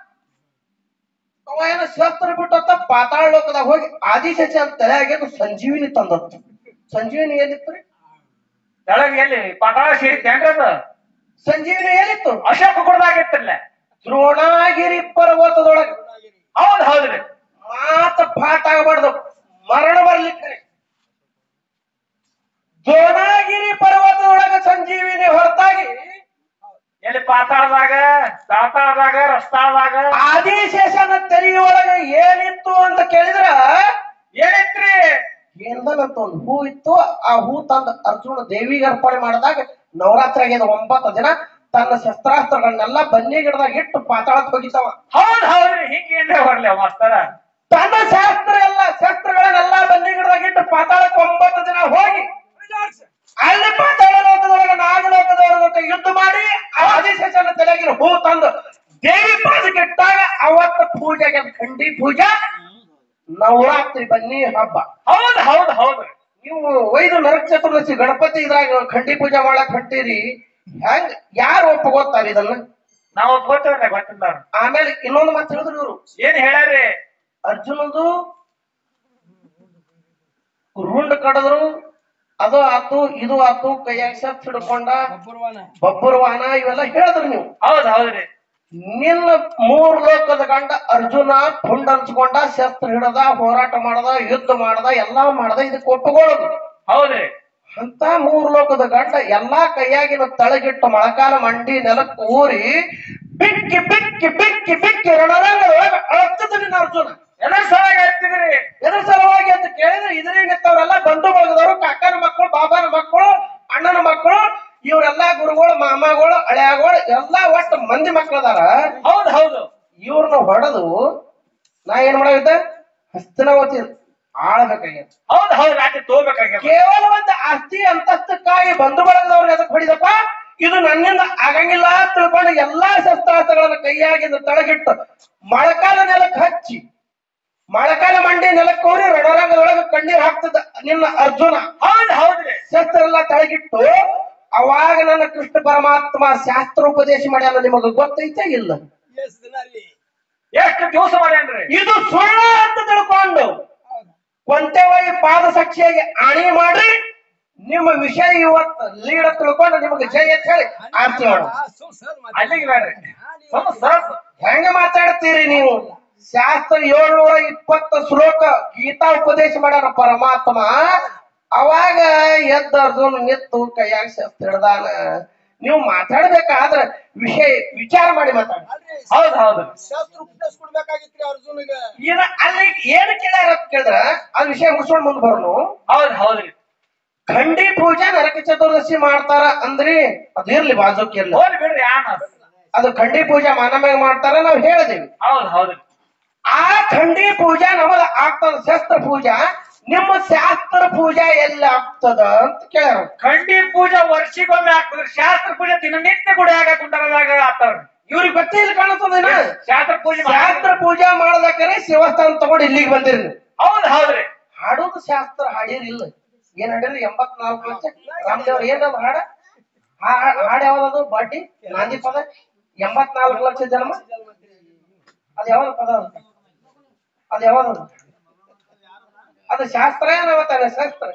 ಅವ ಏನೋ ಶಸ್ತ್ರ ಬಿಟ್ಟತ್ತ ಪಾತಾಳ ಲೋಕದಾಗ ಹೋಗಿ ಆದಿಶೇಷ ಅಂತ ತಲೆಯಾಗೇನು ಸಂಜೀವಿನಿ ತಂದತ್ತು ಸಂಜೀವಿನಿ ಎಲ್ಲಿತ್ರಿ ತೆಳಗ್ ಎಲ್ಲಿ ಪಟಾಳ ಸೇರಿತ್ತೇನ್ರಿ ಅದು ಸಂಜೀವಿನಿ ಎಲ್ಲಿತ್ತು ಅಶೋಕ ಗುಡ್ದಾಗಿತ್ತಲ್ಲ ದ್ರೋಣಾಗಿರಿ ಪರ್ವತದೊಳಗ ಹೌದ್ ಹೌದ್ರಿ ಮಾತ ಪಾಠ ಆಗಬಾರ್ದು ಮರಣ ಬರ್ಲಿಕ್ಕೆ ದ್ರೋಣಾಗಿರಿ ಪರ್ವತದೊಳಗ ಸಂಜೀವಿನಿ ಹೊರತಾಗಿ ಎಲ್ಲಿ ಪಾತಾಳದಾಗ ದಾತಾಳದಾಗ ರಸ್ತಾಳದಾಗ ಆದಿಶೇಷನ ತೆರೆಯೊಳಗ ಏನಿತ್ತು ಅಂತ ಕೇಳಿದ್ರ ಏನಿತ್ರಿ ಏನಂತ ಒಂದು ಹೂ ಇತ್ತು ಆ ಹೂ ತಂದ ಅರ್ಜುನ ದೇವಿಗೆ ಅರ್ಪಣೆ ಮಾಡಿದಾಗ ನವರಾತ್ರಿ ಆಗ್ಯದ ಒಂಬತ್ತು ದಿನ ತನ್ನ ಶಸ್ತ್ರಾಸ್ತ್ರಗಳನ್ನೆಲ್ಲ ಬನ್ನಿ ಗಿಡದಾಗ ಇಟ್ಟು ಪಾತಾಳಕ್ಕೆ ಹೋಗಿತಾವ ಹೌದ್ ಹೌದ್ರಿ ಹಿಂಗೇನ್ರಿ ಬರ್ಲಿ ಅವ ಮಾಸ್ತರ ತನ್ನ ಶಾಸ್ತ್ರ ಎಲ್ಲ ಶಸ್ತ್ರಗಳನ್ನೆಲ್ಲ ಬನ್ನಿ ಗಿಡದಾಗ ಇಟ್ಟು ಪಾತಾಳಕ್ಕೆ ಒಂಬತ್ತು ದಿನ ಹೋಗಿ ಅಲ್ಲಿ ಪಾತಾಳ ಲೋಕದೊಳಗೆ ನಾಗಲೋಕದವರ ಜೊತೆ ಯುದ್ಧ ಮಾಡಿ ಆ ಆದಿಶೇಷನ ತಲೆಗಿನ ಹೂ ತಂದು ದೇವಿ ಪಾದಕ್ಕೆ ಇಟ್ಟಾಗ ಅವತ್ತ ಪೂಜೆಗೆ ಅದು ಖಂಡಿ ಪೂಜಾ ನವರಾತ್ರಿ ಬನ್ನಿ ಹಬ್ಬ ಹೌದ್ ಹೌದ್ ಹೌದ್ ನೀವು ಒಯ್ದು ನರಕ ಚತುರ್ದಶಿ ಗಣಪತಿ ಇದ್ರಾಗ ಖಂಡಿ ಪೂಜೆ ಮಾಡಕ್ ಹೊಂಟಿರಿ ಹೆಂಗ್ ಯಾರು ಒಪ್ಪಗೋತಾರ ಇದನ್ನ ನಾವ್ ಒಪ್ಕೋತೇವ್ರಿ ಗೊತ್ತಿಲ್ಲ ಆಮೇಲೆ ಇನ್ನೊಂದು ಮಾತು ಹೇಳಿದ್ರು ಇವರು ಏನ್ ಹೇಳ್ಯಾರಿ ಅರ್ಜುನದು ರುಂಡ್ ಕಡದ್ರು ಅದು ಆತು ಇದು ಆತು ಕೈಯಾಗ ಶಸ್ತ್ರ ಹಿಡ್ಕೊಂಡ ಬಬ್ಬರ್ವಾನ ಇವೆಲ್ಲ ಹೇಳಿದ್ರು ನೀವು ಹೌದ್ ಹೌದ್ರಿ ನಿನ್ನ ಮೂರ್ ಲೋಕದ ಗಂಡ ಅರ್ಜುನ ಪುಂಡ್ ಅನ್ಸ್ಕೊಂಡ ಶಸ್ತ್ರ ಹಿಡದ ಹೋರಾಟ ಮಾಡದ ಯುದ್ಧ ಮಾಡದ ಎಲ್ಲಾ ಮಾಡದ ಇದಕ್ಕೆ ಒಪ್ಪುಕೊಳ್ಳೋದು ಹೌದ್ರಿ ಅಂತ ಮೂರ್ ಲೋಕದ ಗಂಡ ಎಲ್ಲಾ ಕೈಯಾಗಿನ ತಳಗಿಟ್ಟು ಮೊಳಕಾಲ ಮಂಡಿ ನೆಲಕ್ಕೆ ಊರಿ ಬಿಕ್ಕಿ ಬಿಕ್ಕಿ ಬಿಕ್ಕಿ ಬಿಕ್ಕಿ ರಣರಂಗದೊಳಗೆ ಅಳ್ತದ ನಿನ್ನ ಅರ್ಜುನ ಎಲ್ಲ ಸರಿಯಾಗಿ ಹೇಳ್ತಿದ್ರಿ ಎದ್ರ ಸಲುವಾಗಿ ಅಂತ ಕೇಳಿದ್ರೆ ಇದ್ರಿಗಿತ್ತವ್ರೆಲ್ಲ ಬಂಧು ಬಳಗದವರು ಕಾಕನ ಮಕ್ಕಳು ಬಾಬಾನ ಮಕ್ಕಳು ಅಣ್ಣನ ಮಕ್ಕಳು ಇವರೆಲ್ಲ ಗುರುಗಳು ಮಾಮಗಳು ಹಳೆಯಗಳು ಎಲ್ಲಾ ಒಟ್ಟು ಮಂದಿ ಮಕ್ಕಳದಾರ ಹೌದ್ ಹೌದು ಇವ್ರನ್ನ ಹೊಡೆದು ನಾ ಏನ್ ಮಾಡಾಗಿದ್ದೆ ಹಸ್ತನಾವತಿ ಆಳ್ಬೇಕಾಗ್ಯದ ಹೌದ್ ಹೌದ್ ರಾತ್ರಿ ತಗೋಬೇಕಾಗ್ಯದ ಕೇವಲ ಒಂದು ಆಸ್ತಿ ಅಂತಸ್ತಕ್ಕಾಗಿ ಬಂಧು ಬಳಗದವ್ರಿಗೆ ಅದಕ್ಕೆ ಹೊಡಿದಪ್ಪ ಇದು ನನ್ನಿಂದ ಆಗಂಗಿಲ್ಲ ಅಂತ ತಿಳ್ಕೊಂಡು ಎಲ್ಲಾ ಶಸ್ತ್ರಾಸ್ತ್ರಗಳನ್ನ ಕೈಯಾಗಿಂದ ತಳಗಿಟ್ಟು ಮೊಳಕಾಲ ನೆಲಕ್ಕೆ ಹಚ್ಚಿ ಮೊಳಕಾಲ ಮಂಡಿ ನೆಲಕ್ಕೆ ಕೋರಿ ರಣರಂಗದೊಳಗೆ ಕಣ್ಣೀರ್ ಹಾಕ್ತದ ನಿನ್ನ ಅರ್ಜುನ ಹೌದ್ ಹೌದ್ರಿ ಶಸ್ತ್ರ ಎಲ್ಲ ತಳಗಿಟ್ಟು ಅವಾಗ ನನ್ನ ಕೃಷ್ಣ ಪರಮಾತ್ಮ ಶಾಸ್ತ್ರ ಉಪದೇಶ ಮಾಡ್ಯಾನ ನಿಮಗೆ ಗೊತ್ತೈತೆ ಇಲ್ಲ ಎಷ್ಟು ದಿವಸ ಮಾಡ್ಯಾನ್ರಿ ಇದು ಸುಳ್ಳು ಅಂತ ತಿಳ್ಕೊಂಡು ಕೊಂತೆವಾಯಿ ಪಾದ ಸಾಕ್ಷಿಯಾಗಿ ಅಣಿ ಮಾಡಿ ನಿಮ್ಮ ವಿಷಯ ಇವತ್ತು ಲೀಡ್ ತಿಳ್ಕೊಂಡು ನಿಮಗೆ ಜಯ ಅಂತ ಹೇಳಿ ಆರ್ತಿ ಮಾಡು ಅಲ್ಲಿಗೆ ಬೇಡ್ರಿ ಸ್ವಲ್ಪ ಸರಸ್ ಹೆಂಗ ಮಾತಾಡ್ತೀರಿ ನೀವು ಶಾಸ್ತ್ರ ಏಳ್ನೂರ ಇಪ್ಪತ್ತು ಶ್ಲೋಕ ಗೀತಾ ಉಪದೇಶ ಮಾಡ್ಯಾರ ಪರಮಾತ್ಮ ಅವಾಗ ಎದ್ದ ಅರ್ಜುನ್ ನಿತ್ತು ಕೈಯಾಗ ಶಸ್ತ್ರ ಹಿಡ್ದಾನ ನೀವು ಮಾತಾಡ್ಬೇಕಾದ್ರ ವಿಷಯ ವಿಚಾರ ಮಾಡಿ ಮಾತಾಡಿ ಹೌದ್ ಹೌದು ಶಾಸ್ತ್ರ ಉಪದೇಶ ಕೊಡ್ಬೇಕಾಗಿತ್ರಿ ಅರ್ಜುನಿಗೆ ಈಗ ಅಲ್ಲಿ ಏನ್ ಕೇಳ್ಯಾರ ಅಂತ ಕೇಳಿದ್ರ ಆ ವಿಷಯ ಮುಗಿಸ್ಕೊಂಡ್ ಮುಂದ್ ಬರೋನು ಹೌದ್ ಹೌದ್ರಿ ಖಂಡಿ ಪೂಜೆ ನರಕ ಚತುರ್ದಶಿ ಮಾಡ್ತಾರ ಅಂದ್ರಿ ಅದು ಇರ್ಲಿ ಬಾಜುಕ್ ಇರ್ಲಿ ಹೋದ್ ಬಿಡ್ರಿ ಆನ ಅದು ಖಂಡಿ ಪೂಜೆ ಮಾನಮ್ಯಾಗ ಮಾಡ್ತಾರ ನಾವ್ ಹೇಳಿದೀವಿ ಹೌದ್ ಹೌದ್ರಿ ಆ ಖಂಡಿ ಪೂಜಾ ನಮ್ಮದ ಆಗ್ತದ ಶಸ್ತ್ರ ಪೂಜಾ ನಿಮ್ಮ ಶಾಸ್ತ್ರ ಪೂಜಾ ಎಲ್ಲಿ ಆಗ್ತದ ಅಂತ ಕೇಳ್ಯಾರ ಖಂಡಿ ಪೂಜಾ ವರ್ಷಿಗೊಮ್ಮೆ ಆಗ್ತದ್ರಿ ಶಾಸ್ತ್ರ ಪೂಜೆ ದಿನನಿತ್ಯ ಗುಡಿ ಆಗ ಕುಂಡಲದಾಗ ಆಗ್ತಾವ್ರಿ ಇವ್ರಿಗೆ ಗೊತ್ತೇ ಇಲ್ಲ ಕಾಣುತ್ತದೇನ ಶಾಸ್ತ್ರ ಪೂಜೆ ಶಾಸ್ತ್ರ ಪೂಜಾ ಮಾಡ್ಬೇಕಾರೆ ಶಿವಸ್ಥಾನ ತಗೊಂಡು ಇಲ್ಲಿಗೆ ಬಂದಿರಿ ನೀವು ಹೌದ್ ಹೌದ್ರಿ ಹಾಡೋದು ಶಾಸ್ತ್ರ ಹಾಡಿರಿಲ್ಲ ಏನ್ ಹಾಡಿರಿ ಎಂಬತ್ನಾಲ್ಕು ಲಕ್ಷ ರಾಮದೇವ್ರ ಏನದು ಹಾಡ ಹಾ- ಹಾ- ಹಾಡ್ ಯಾವ್ದದು ಬಾಟಿ ನಾಂದಿ ಪದ ಎಂಬತ್ನಾಲ್ಕು ಲಕ್ಷ ಜನ್ಮ ಅದ್ ಯಾವ್ದು ಪದ ಅದು? ಅದ್ ಯಾವ್ದು ಅದು ಶಾಸ್ತ್ರ ಏನವತ್ತಾನೆ ಶಾಸ್ತ್ರ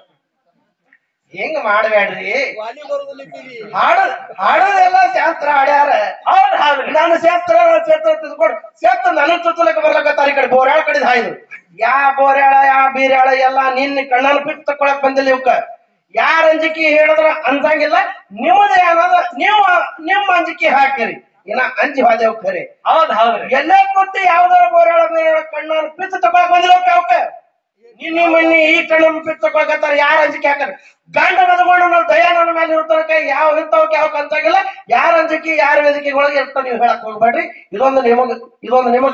ಹೆಂಗ್ ಮಾಡ್ಬೇಡ್ರಿ ವಾಲಿ ಬರೋದಿಲ್ಲ ಹಾಡ ಹಾಡೋದೆಲ್ಲ ಶಾಸ್ತ್ರ ಹಾಡ್ಯಾರ ಹೌದ್ ಹೌದ್ರಿ ನಾನು ಶಾಸ್ತ್ರ ಕ್ಷೇತ್ರ ತಿಳ್ಕೊಂಡು ಶಾಸ್ತ್ರ ನನ್ನ ಚುಚ್ಚಲಕ್ಕ ಬರ್ಲಕತ್ತಾರ ಈ ಕಡೆ ಬೋರ್ಯಾಳ ಕಡೆ ಹಾಯ್ದು ಯಾ ಬೋರ್ಯಾಳ ಯಾ ಬೀರ್ಯಾಳ ಎಲ್ಲ ನಿನ್ನ ಕಣ್ಣನ ಪಿಟ್ ತಕೊಳಕ್ ಬಂದಿಲ್ಲ ಇವಕ್ಕ ಯಾರ ಅಂಜಿಕೆ ಹೇಳಿದ್ರ ಅಂಜಂಗಿಲ್ಲ ನಿಮ್ಮದ ಏನದ ನೀವು ನಿಮ್ಮ ಅಂಜಿಕೆ ಹಾಕಿರಿ ಇನ್ನ ಅಂಜಿ ಹೋದೆವ್ ಖರೆ ಹೌದ್ ಹೌದ್ರಿ ಎಲ್ಲೇ ಕೂತು ಯಾವ್ದಾರ ಬೋರ್ಯಾಳ ಬೀರ್ಯಾಳ ಕಣ್ಣನ ಪಿತ್ ತಕೊಳಕ್ ಬಂದಿಲ್ಲ ಅವಕ್ಕ ನಿನ್ನೆ ಮೊನ್ನೆ ಈ ಕಣ್ಣನ ಪಿತ್ ತಕೊಳಕತ್ತಾರ ಯಾರ ಅಂಜಿಕೆ ಹಾಕರಿ ಗಂಡ ಬದಕೊಂಡು ನಾವು ದಯ ನನ್ನ ಮೇಲೆ ಇರ್ತನಕ ಯಾವ ಇಂಥವಕ್ಕೆ ಯಾವ ಕಂತಾಗಿಲ್ಲ ಯಾರ ಅಂಜಿಕೆ ಯಾರ ವೇದಿಕೆಗಳಿಗೆ ಇರ್ತಾವ ನೀವು ಹೇಳಕ್ ಹೋಗ್ಬೇಡ್ರಿ ಇದೊಂದು ನಿಮಗ ಇದೊಂದು ನಿಮಗ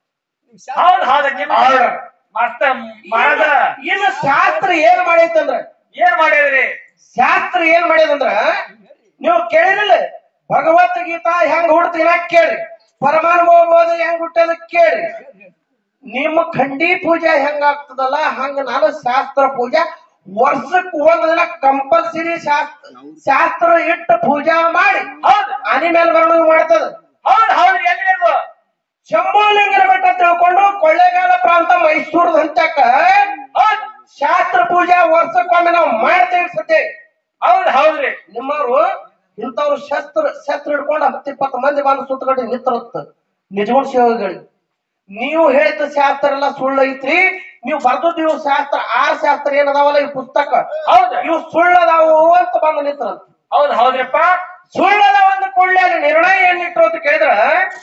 ಹೌದ್ ಹೌದ್ರಿ ನಿಮ್ ಹೌದ್. ಮಸ್ತ ಮಾಡದ ಇನ್ನು ಶಾಸ್ತ್ರ ಏನ್ ಮಾಡೈತಂದ್ರ ಏನ್ ಮಾಡ್ಯಾದ್ರಿ ಶಾಸ್ತ್ರ ಏನ್ ಮಾಡ್ಯದಂದ್ರ ನೀವು ಕೇಳಿರಲ್ಲ ಭಗವದ್ಗೀತಾ ಹೆಂಗ್ ಹುಡ್ತಿನ ಕೇಳ್ರಿ ಪರಮಾನುಭವ ಬೋಧ ಹೆಂಗ್ ಹುಟ್ಟದ ಕೇಳ್ರಿ ನಿಮ್ಮ ಖಂಡಿ ಪೂಜೆ ಹೆಂಗ್ ಆಗ್ತದಲ್ಲ ಹಂಗ ನಾನು ಶಾಸ್ತ್ರ ಪೂಜೆ ವರ್ಷಕ್ ಒಂದ್ ದಿನ ಕಂಪಲ್ಸರಿ ಶಾಸ್ತ್ರ ಶಾಸ್ತ್ರ ಇಟ್ಟು ಪೂಜಾ ಮಾಡಿ ಹೌದ್ ಆನಿ ಮೇಲೆ ಬರೋಣ ಮಾಡ್ತದ ಹೌದ್ ಹೌದ್ರಿ ಎಲ್ಲಿ ಇದು ಶಂಭುಲಿಂಗನ ಬೆಟ್ಟ ತಿಳ್ಕೊಂಡು ಕೊಳ್ಳೇಗಾಲ ಪ್ರಾಂತ ಮೈಸೂರದ ಹಂತಕ್ಕ ಹೌದ್ ಶಾಸ್ತ್ರ ಪೂಜೆ ವರ್ಷಕ್ಕೊಮ್ಮೆ ನಾವು ಮಾಡ್ತೇವೆ ಸದ್ಯ ಹೌದ್ ಹೌದ್ರಿ ನಿಮ್ಮವ್ರು ಇಂಥವ್ರು ಶಸ್ತ್ರ ಶಸ್ತ್ರ ಹಿಡ್ಕೊಂಡು ಹತ್ತು ಇಪ್ಪತ್ತು ಮಂದಿ ಬಂದು ಸುತ್ತಗಟ್ಟಿ ನಿಂತಿರುತ್ತ ನಿಜಗುಣ ಸೇವೆಗಳಿಗೆ ನೀವು ಹೇಳಿದ ಶಾಸ್ತ್ರ ಎಲ್ಲ ಸುಳ್ಳು ಐತ್ರಿ ನೀವು ಬರ್ದದ್ದು ಇವು ಶಾಸ್ತ್ರ ಆರ್ ಶಾಸ್ತ್ರ ಏನದಾವಲ್ಲ ಈ ಪುಸ್ತಕ ಹೌದ್ ಇವು ಸುಳ್ಳದಾವು ಅಂತ ಬಂದು ನಿಂತಿರಂತ ಹೌದ್ ಹೌದ್ರಿಪ್ಪ ಸುಳ್ಳದಾವ ಅಂದ ಕೂಡಲೇ ಅಲ್ಲಿ ನಿರ್ಣಯ ಏನಿಟ್ರು ಅಂತ ಕೇಳಿದ್ರ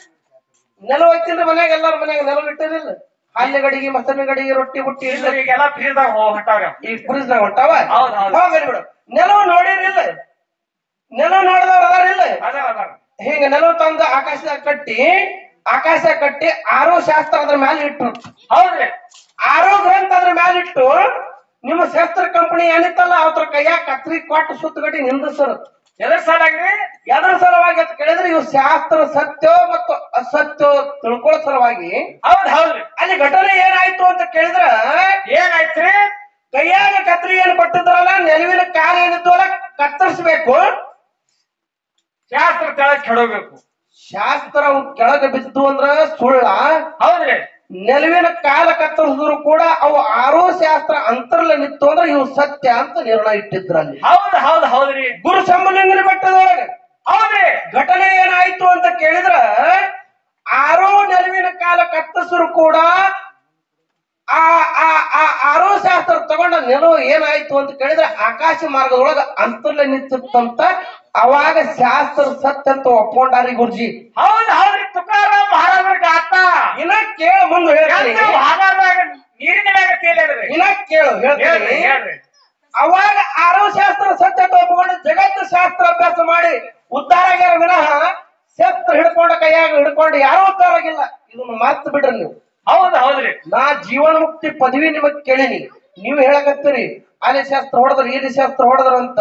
ನೆಲವು ಐತಿಲ್ರಿ ಮನ್ಯಾಗ ಎಲ್ಲಾರ ಮನ್ಯಾಗ ನೆಲವು ಇಟ್ಟಿರಿಲ್ಲ ಹಾಲಿನ ಗಡಿಗೆ ಮೊಸರಿನ ಗಡಿಗೆ ರೊಟ್ಟಿ ಬುಟ್ಟಿ ಇಲ್ಲ ಇಲ್ರಿ ಈಗೆಲ್ಲ ಫ್ರೀದಾಗ ಹೊಂಟಾವ್ರಿ ಈ ಫ್ರಿಜ್ನಾಗ ಹೊಂಟಾವ ಹೌದ್ ಹೌದ್. ಹೋಗಲಿ ಬಿಡು ನೆಲವು ನೋಡಿರಿಲ್ಲ ನೆಲವು ನೋಡಿದವ್ರು ಅದಾರಿಲ್ಲ ಅದಾರ ಅದಾರ ಹಿಂಗ ನೆಲವು ತಂದು ಆಕಾಶದಾಗ ಕಟ್ಟಿ ಆಕಾಶ ಕಟ್ಟಿ ಆರೋ ಶಾಸ್ತ್ರ ಅದ್ರ ಮ್ಯಾಲ ಇಟ್ರು ಹೌದ್ರಿ ಆರೋ ಗ್ರಂಥ ಅದ್ರ ಮ್ಯಾಲ ಇಟ್ಟು ನಿಮ್ಮ ಶಾಸ್ತ್ರ ಕಂಪನಿ ಏನಿತ್ತಲ್ಲ ಅವ್ರ ಕೈಯಾಗ ಕತ್ರಿ ಕೊಟ್ಟು ಸುತ್ತಗಟ್ಟಿ ನಿಂದಿಸರು ಎದ್ರ ಸಲಾಗ್ರಿ ಎದರ ಸಲುವಾಗಿ ಅಂತ ಕೇಳಿದ್ರೆ ಇವು ಶಾಸ್ತ್ರ ಸತ್ಯ ಮತ್ತು ಅಸತ್ಯ ತಿಳ್ಕೊಳ್ಳೋ ಸಲುವಾಗಿ ಹೌದ್ ಹೌದ್ರಿ ಅಲ್ಲಿ ಘಟನೆ ಏನಾಯ್ತು ಅಂತ ಕೇಳಿದ್ರ ಏನಾಯ್ತ್ರಿ ಕೈಯಾಗ ಕತ್ರಿ ಏನ್ ಕೊಟ್ಟಿದ್ರಲ್ಲ ನೆಲುವಿನ ಕಾಲ ಏನಿದ್ವಲ್ಲ ಕತ್ತರಿಸ್ಬೇಕು ಶಾಸ್ತ್ರ ತೆಳಗ್ ಕೆಡಬೇಕು ಶಾಸ್ತ್ರ ಅವು ಕೆಳಗ ಬಿದ್ದು ಅಂದ್ರ ಸುಳ್ಳ ಹೌದ್ರಿ ನೆಲುವಿನ ಕಾಲ ಕತ್ತರಿಸಿದ್ರು ಕೂಡ ಅವು ಆರೋ ಶಾಸ್ತ್ರ ಅಂತರ್ಲ ನಿತ್ತು ಅಂದ್ರೆ ಇವು ಸತ್ಯ ಅಂತ ನಿರ್ಣಯ ಇಟ್ಟಿದ್ರಲ್ಲಿ ಹೌದ್ ಹೌದ್ ಹೌದ್ರಿ ಗುರು ಸಂಬಲಿಂಗನ ಬೆಟ್ಟದೊಳಗೆ ಹೌದ್ರಿ ಘಟನೆ ಏನಾಯ್ತು ಅಂತ ಕೇಳಿದ್ರ ಆರೋ ನೆಲುವಿನ ಕಾಲ ಕತ್ತರಿಸಿದ್ರು ಕೂಡ ಆ ಆ ಆ ಆರೋ ಶಾಸ್ತ್ರ ತಗೊಂಡ ನೆಲವು ಏನಾಯ್ತು ಅಂತ ಕೇಳಿದ್ರೆ ಆಕಾಶ ಮಾರ್ಗದೊಳಗ ಅಂತರ್ಲೆ ನಿಂತಿತ್ತಂತ ಅವಾಗ ಶಾಸ್ತ್ರ ಸತ್ಯ ಅಂತ ಒಪ್ಕೊಂಡಾರಿ ಗುರುಜಿ ಹೌದ್ ಹೌದ್ರಿ ತುಕಾರಾಮ್ ಮಹಾರಾಜರ ಗಾತ ಇನ್ನ ಕೇಳ ಮುಂದೆ ಹೇಳ್ತೀನಿ ಎಂತ ಭಾಗದಾಗ ನೀರಿನ ಮ್ಯಾಗ ತೇಲಿದ್ರಿ ಇನ್ನ ಕೇಳು ಹೇಳ್ರಿ ಹೇಳ್ತೀನಿ ಹೇಳ್ರಿ ಅವಾಗ ಆರೋ ಶಾಸ್ತ್ರ ಸತ್ಯ ತಗೊಂಡು ಜಗತ್ತು ಶಾಸ್ತ್ರ ಅಭ್ಯಾಸ ಮಾಡಿ ಉದ್ಧಾರ ಆಗ್ಯಾರ ವಿನಃ ಶಸ್ತ್ರ ಹಿಡ್ಕೊಂಡ ಕೈಯಾಗ ಹಿಡ್ಕೊಂಡು ಯಾರು ಉದ್ಧಾರ ಆಗಿಲ್ಲ ಇದನ್ನ ಮರ್ತು ಬಿಡ್ರಿ ನೀವು ಹೌದ್ ಹೌದ್ರಿ ನಾ ಜೀವನ ಮುಕ್ತಿ ಪದವಿ ನಿಮಗ್ ಕೇಳಿನಿ ನೀವು ಹೇಳಕತ್ತೀರಿ ಅಲ್ಲಿ ಶಾಸ್ತ್ರ ಹೊಡೆದ್ರ ಇಲ್ಲಿ ಶಾಸ್ತ್ರ ಹೊಡೆದ್ರ ಅಂತ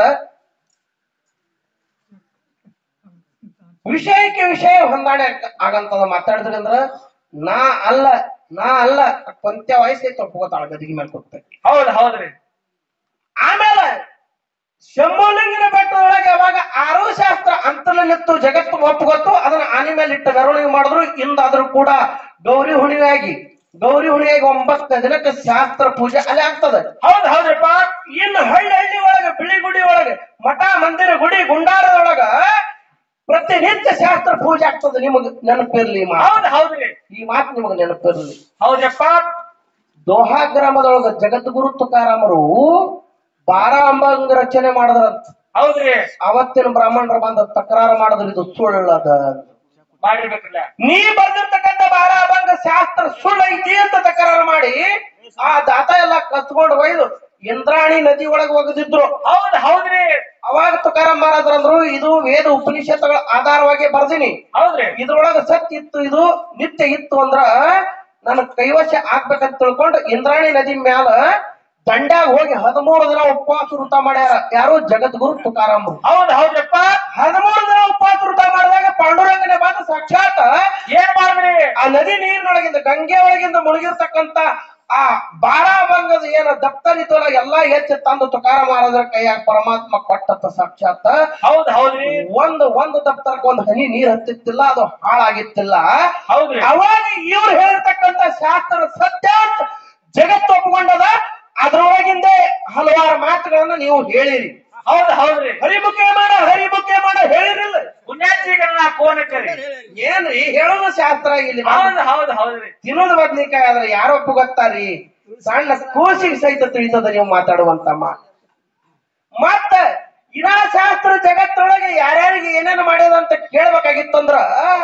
ವಿಷಯಕ್ಕೆ ವಿಷಯ ಹೊಂದಾಣೆ ಆಗ- ಆಗಂತದ ಮಾತಾಡಿದ್ರಿ ಅಂದ್ರ ನಾ ಅಲ್ಲ ನಾ ಅಲ್ಲ ಪಂತ್ಯ ವಯಸ್ಸೈತೆ ಒಪ್ಕೋತಾಳ ಗದಿಗೆ ಮೇಲೆ ಕೂತ ಹೌದ್ ಹೌದ್ರಿ ಆಮೇಲೆ ಶಂಭುಲಿಂಗನ ಬೆಟ್ಟದೊಳಗೆ ಅವಾಗ ಆರೋ ಶಾಸ್ತ್ರ ಅಂತರ್ನಿತ್ತು ಜಗತ್ತು ಒಪ್ಪುಗೊತ್ತು ಅದನ್ನ ಆನೆ ಮೇಲೆ ಇಟ್ಟು ಮೆರವಣಿಗೆ ಮಾಡಿದ್ರು ಇಂದಾದ್ರೂ ಕೂಡ ಗೌರಿ ಹುಣಿಯಾಗಿ ಗೌರಿ ಹುಣಿಯಾಗಿ ಒಂಬತ್ತನೇ ದಿನಕ್ಕೆ ಶಾಸ್ತ್ರ ಪೂಜೆ ಅಲ್ಲಿ ಆಗ್ತದೆ ಹೌದ್ ಹೌದ್ರಿಪ್ಪ ಇನ್ನು ಹಳ್ಳಿ ಹಳ್ಳಿ ಒಳಗೆ ಬಿಳಿ ಗುಡಿ ಒಳಗೆ ಮಠ ಮಂದಿರ ಗುಡಿ ಗುಂಡಾರದೊಳಗ ಪ್ರತಿನಿತ್ಯ ಶಾಸ್ತ್ರ ಪೂಜೆ ಆಗ್ತದೆ ನಿಮಗ್ ನೆನಪಿರ್ಲಿ ಈ ಮಾತು ಹೌದ್ ಹೌದ್ರಿ ಈ ಮಾತು ನಿಮಗ್ ನೆನಪಿರ್ಲಿ ಹೌದ್ರಪ್ಪ ದೋಹಾ ಗ್ರಾಮದೊಳಗ ಜಗದ್ಗುರು ತುಕಾರಾಮರು ಬಾರ ಅಂಬಂಗ ರಚನೆ ಮಾಡಿದ್ರಂತ ಹೌದ್ರಿ ಅವತ್ತಿನ ಬ್ರಾಹ್ಮಣರು ಬಂದ ತಕರಾರು ಮಾಡಿದ್ರು ಇದು ಸುಳ್ಳದ ಮಾಡಿರ್ಬೇಕ್ರಲ್ಲ ನೀ ಬಂದಿರ್ತಕ್ಕಂಥ ಬಾರ ಅಂಬಂಗ ಶಾಸ್ತ್ರ ಸುಳ್ಳು ಐತಿ ಅಂತ ತಕರಾರು ಮಾಡಿ ಆ ದಾತ ಎಲ್ಲ ಕತ್ಕೊಂಡು ಒಯ್ದು ಇಂದ್ರಾಣಿ ನದಿ ಒಳಗೆ ಒಗದಿದ್ರು ಹೌದ್ ಹೌದ್ರಿ ಅವಾಗ ತುಕಾರಾಮ್ ಮಹಾರಾಜರಂದ್ರು ಇದು ವೇದ ಉಪನಿಷತ್ತುಗಳ ಆಧಾರವಾಗಿ ಬರ್ದಿನಿ ಹೌದ್ರಿ ಇದ್ರೊಳಗ ಸತ್ಯ ಇತ್ತು ಇದು ನಿತ್ಯ ಇತ್ತು ಅಂದ್ರ ನನ್ನ ಕೈವಶ ಆಗ್ಬೇಕಂತ ತಿಳ್ಕೊಂಡು ಇಂದ್ರಾಣಿ ನದಿ ಮ್ಯಾಲ ದಂಡ್ಯಾಗ ಹೋಗಿ ಹದಿಮೂರು ದಿನ ಉಪವಾಸ ವೃತ ಮಾಡ್ಯಾರ ಯಾರು ಜಗದ್ಗುರು ತುಕಾರಾಮರು ಹೌದ್ ಹೌದ್ರಪ್ಪ ಹದಿಮೂರು ದಿನ ಉಪವಾಸ ವೃತ ಮಾಡಿದಾಗ ಪಾಂಡುರಂಗನೇ ಬಂದು ಸಾಕ್ಷಾತ್ ಏನ್ ಮಾಡಿದ್ರಿ ಆ ನದಿ ನೀರಿನೊಳಗಿಂದ ಗಂಗೆ ಒಳಗಿಂದ ಮುಳುಗಿರ್ತಕ್ಕಂತ ಆ ಬಾರಾಭಂಗದ ಏನ ದಪ್ತರ್ ಇದ್ದಲ್ಲ ಎಲ್ಲಾ ಎತ್ತಿ ತಂದು ತುಕಾರ ಮಹಾರಾಜರ ಕೈಯಾಗ ಪರಮಾತ್ಮ ಕೊಟ್ಟತ್ತ ಸಾಕ್ಷಾತ್ ಹೌದ್ ಹೌದ್ರಿ ಒಂದು ಒಂದು ದಪ್ತರಕ್ಕೆ ಒಂದು ಹನಿ ನೀರ್ ಹತ್ತಿತ್ತಿಲ್ಲ ಅದು ಹಾಳಾಗಿತ್ತಿಲ್ಲ ಹೌದ್ರಿ ಅವಾಗ ಇವ್ರು ಹೇಳಿರ್ತಕ್ಕಂತ ಶಾಸ್ತ್ರ ಸತ್ಯ ಅಂತ ಜಗತ್ತು ಒಪ್ಪಿಕೊಂಡದ ಅದ್ರೊಳಗಿಂದ ಹಲವಾರು ಮಾತುಗಳನ್ನ ನೀವು ಹೇಳಿರಿ ಹೌದ್ ಹೌದ್ರಿ ಹರಿಮುಖೆ ಮಾಡ ಹರಿಮುಖೆ ಮಾಡ ಹೇಳಿರಿಲ್ಲ ಪುಣ್ಯಾಚಿಗೆ ನಾ ಫೋನ್ ಕರಿ ಏನ್ರಿ ಹೇಳೋದು ಶಾಸ್ತ್ರ ಇಲ್ಲಿ ಹೌದ್ ಹೌದ್ ಹೌದ್ರಿ ತಿನ್ನೋದು ಬದ್ನಿಕಾಯಿ ಆದ್ರೆ ಯಾರು ಒಪ್ಪುಗೊತ್ತಾರಿ ಸಣ್ಣ ಕೂಸಿಗೆ ಸಹಿತ ತಿಳಿತದ ನೀವು ಮಾತಾಡುವಂತ ಮಾತು ಮತ್ತ ಇನ್ನ ಶಾಸ್ತ್ರ ಜಗತ್ತೊಳಗೆ ಯಾರ್ಯಾರಿಗೆ ಏನೇನು ಮಾಡ್ಯದ ಅಂತ ಕೇಳ್ಬೇಕಾಗಿತ್ತಂದ್ರ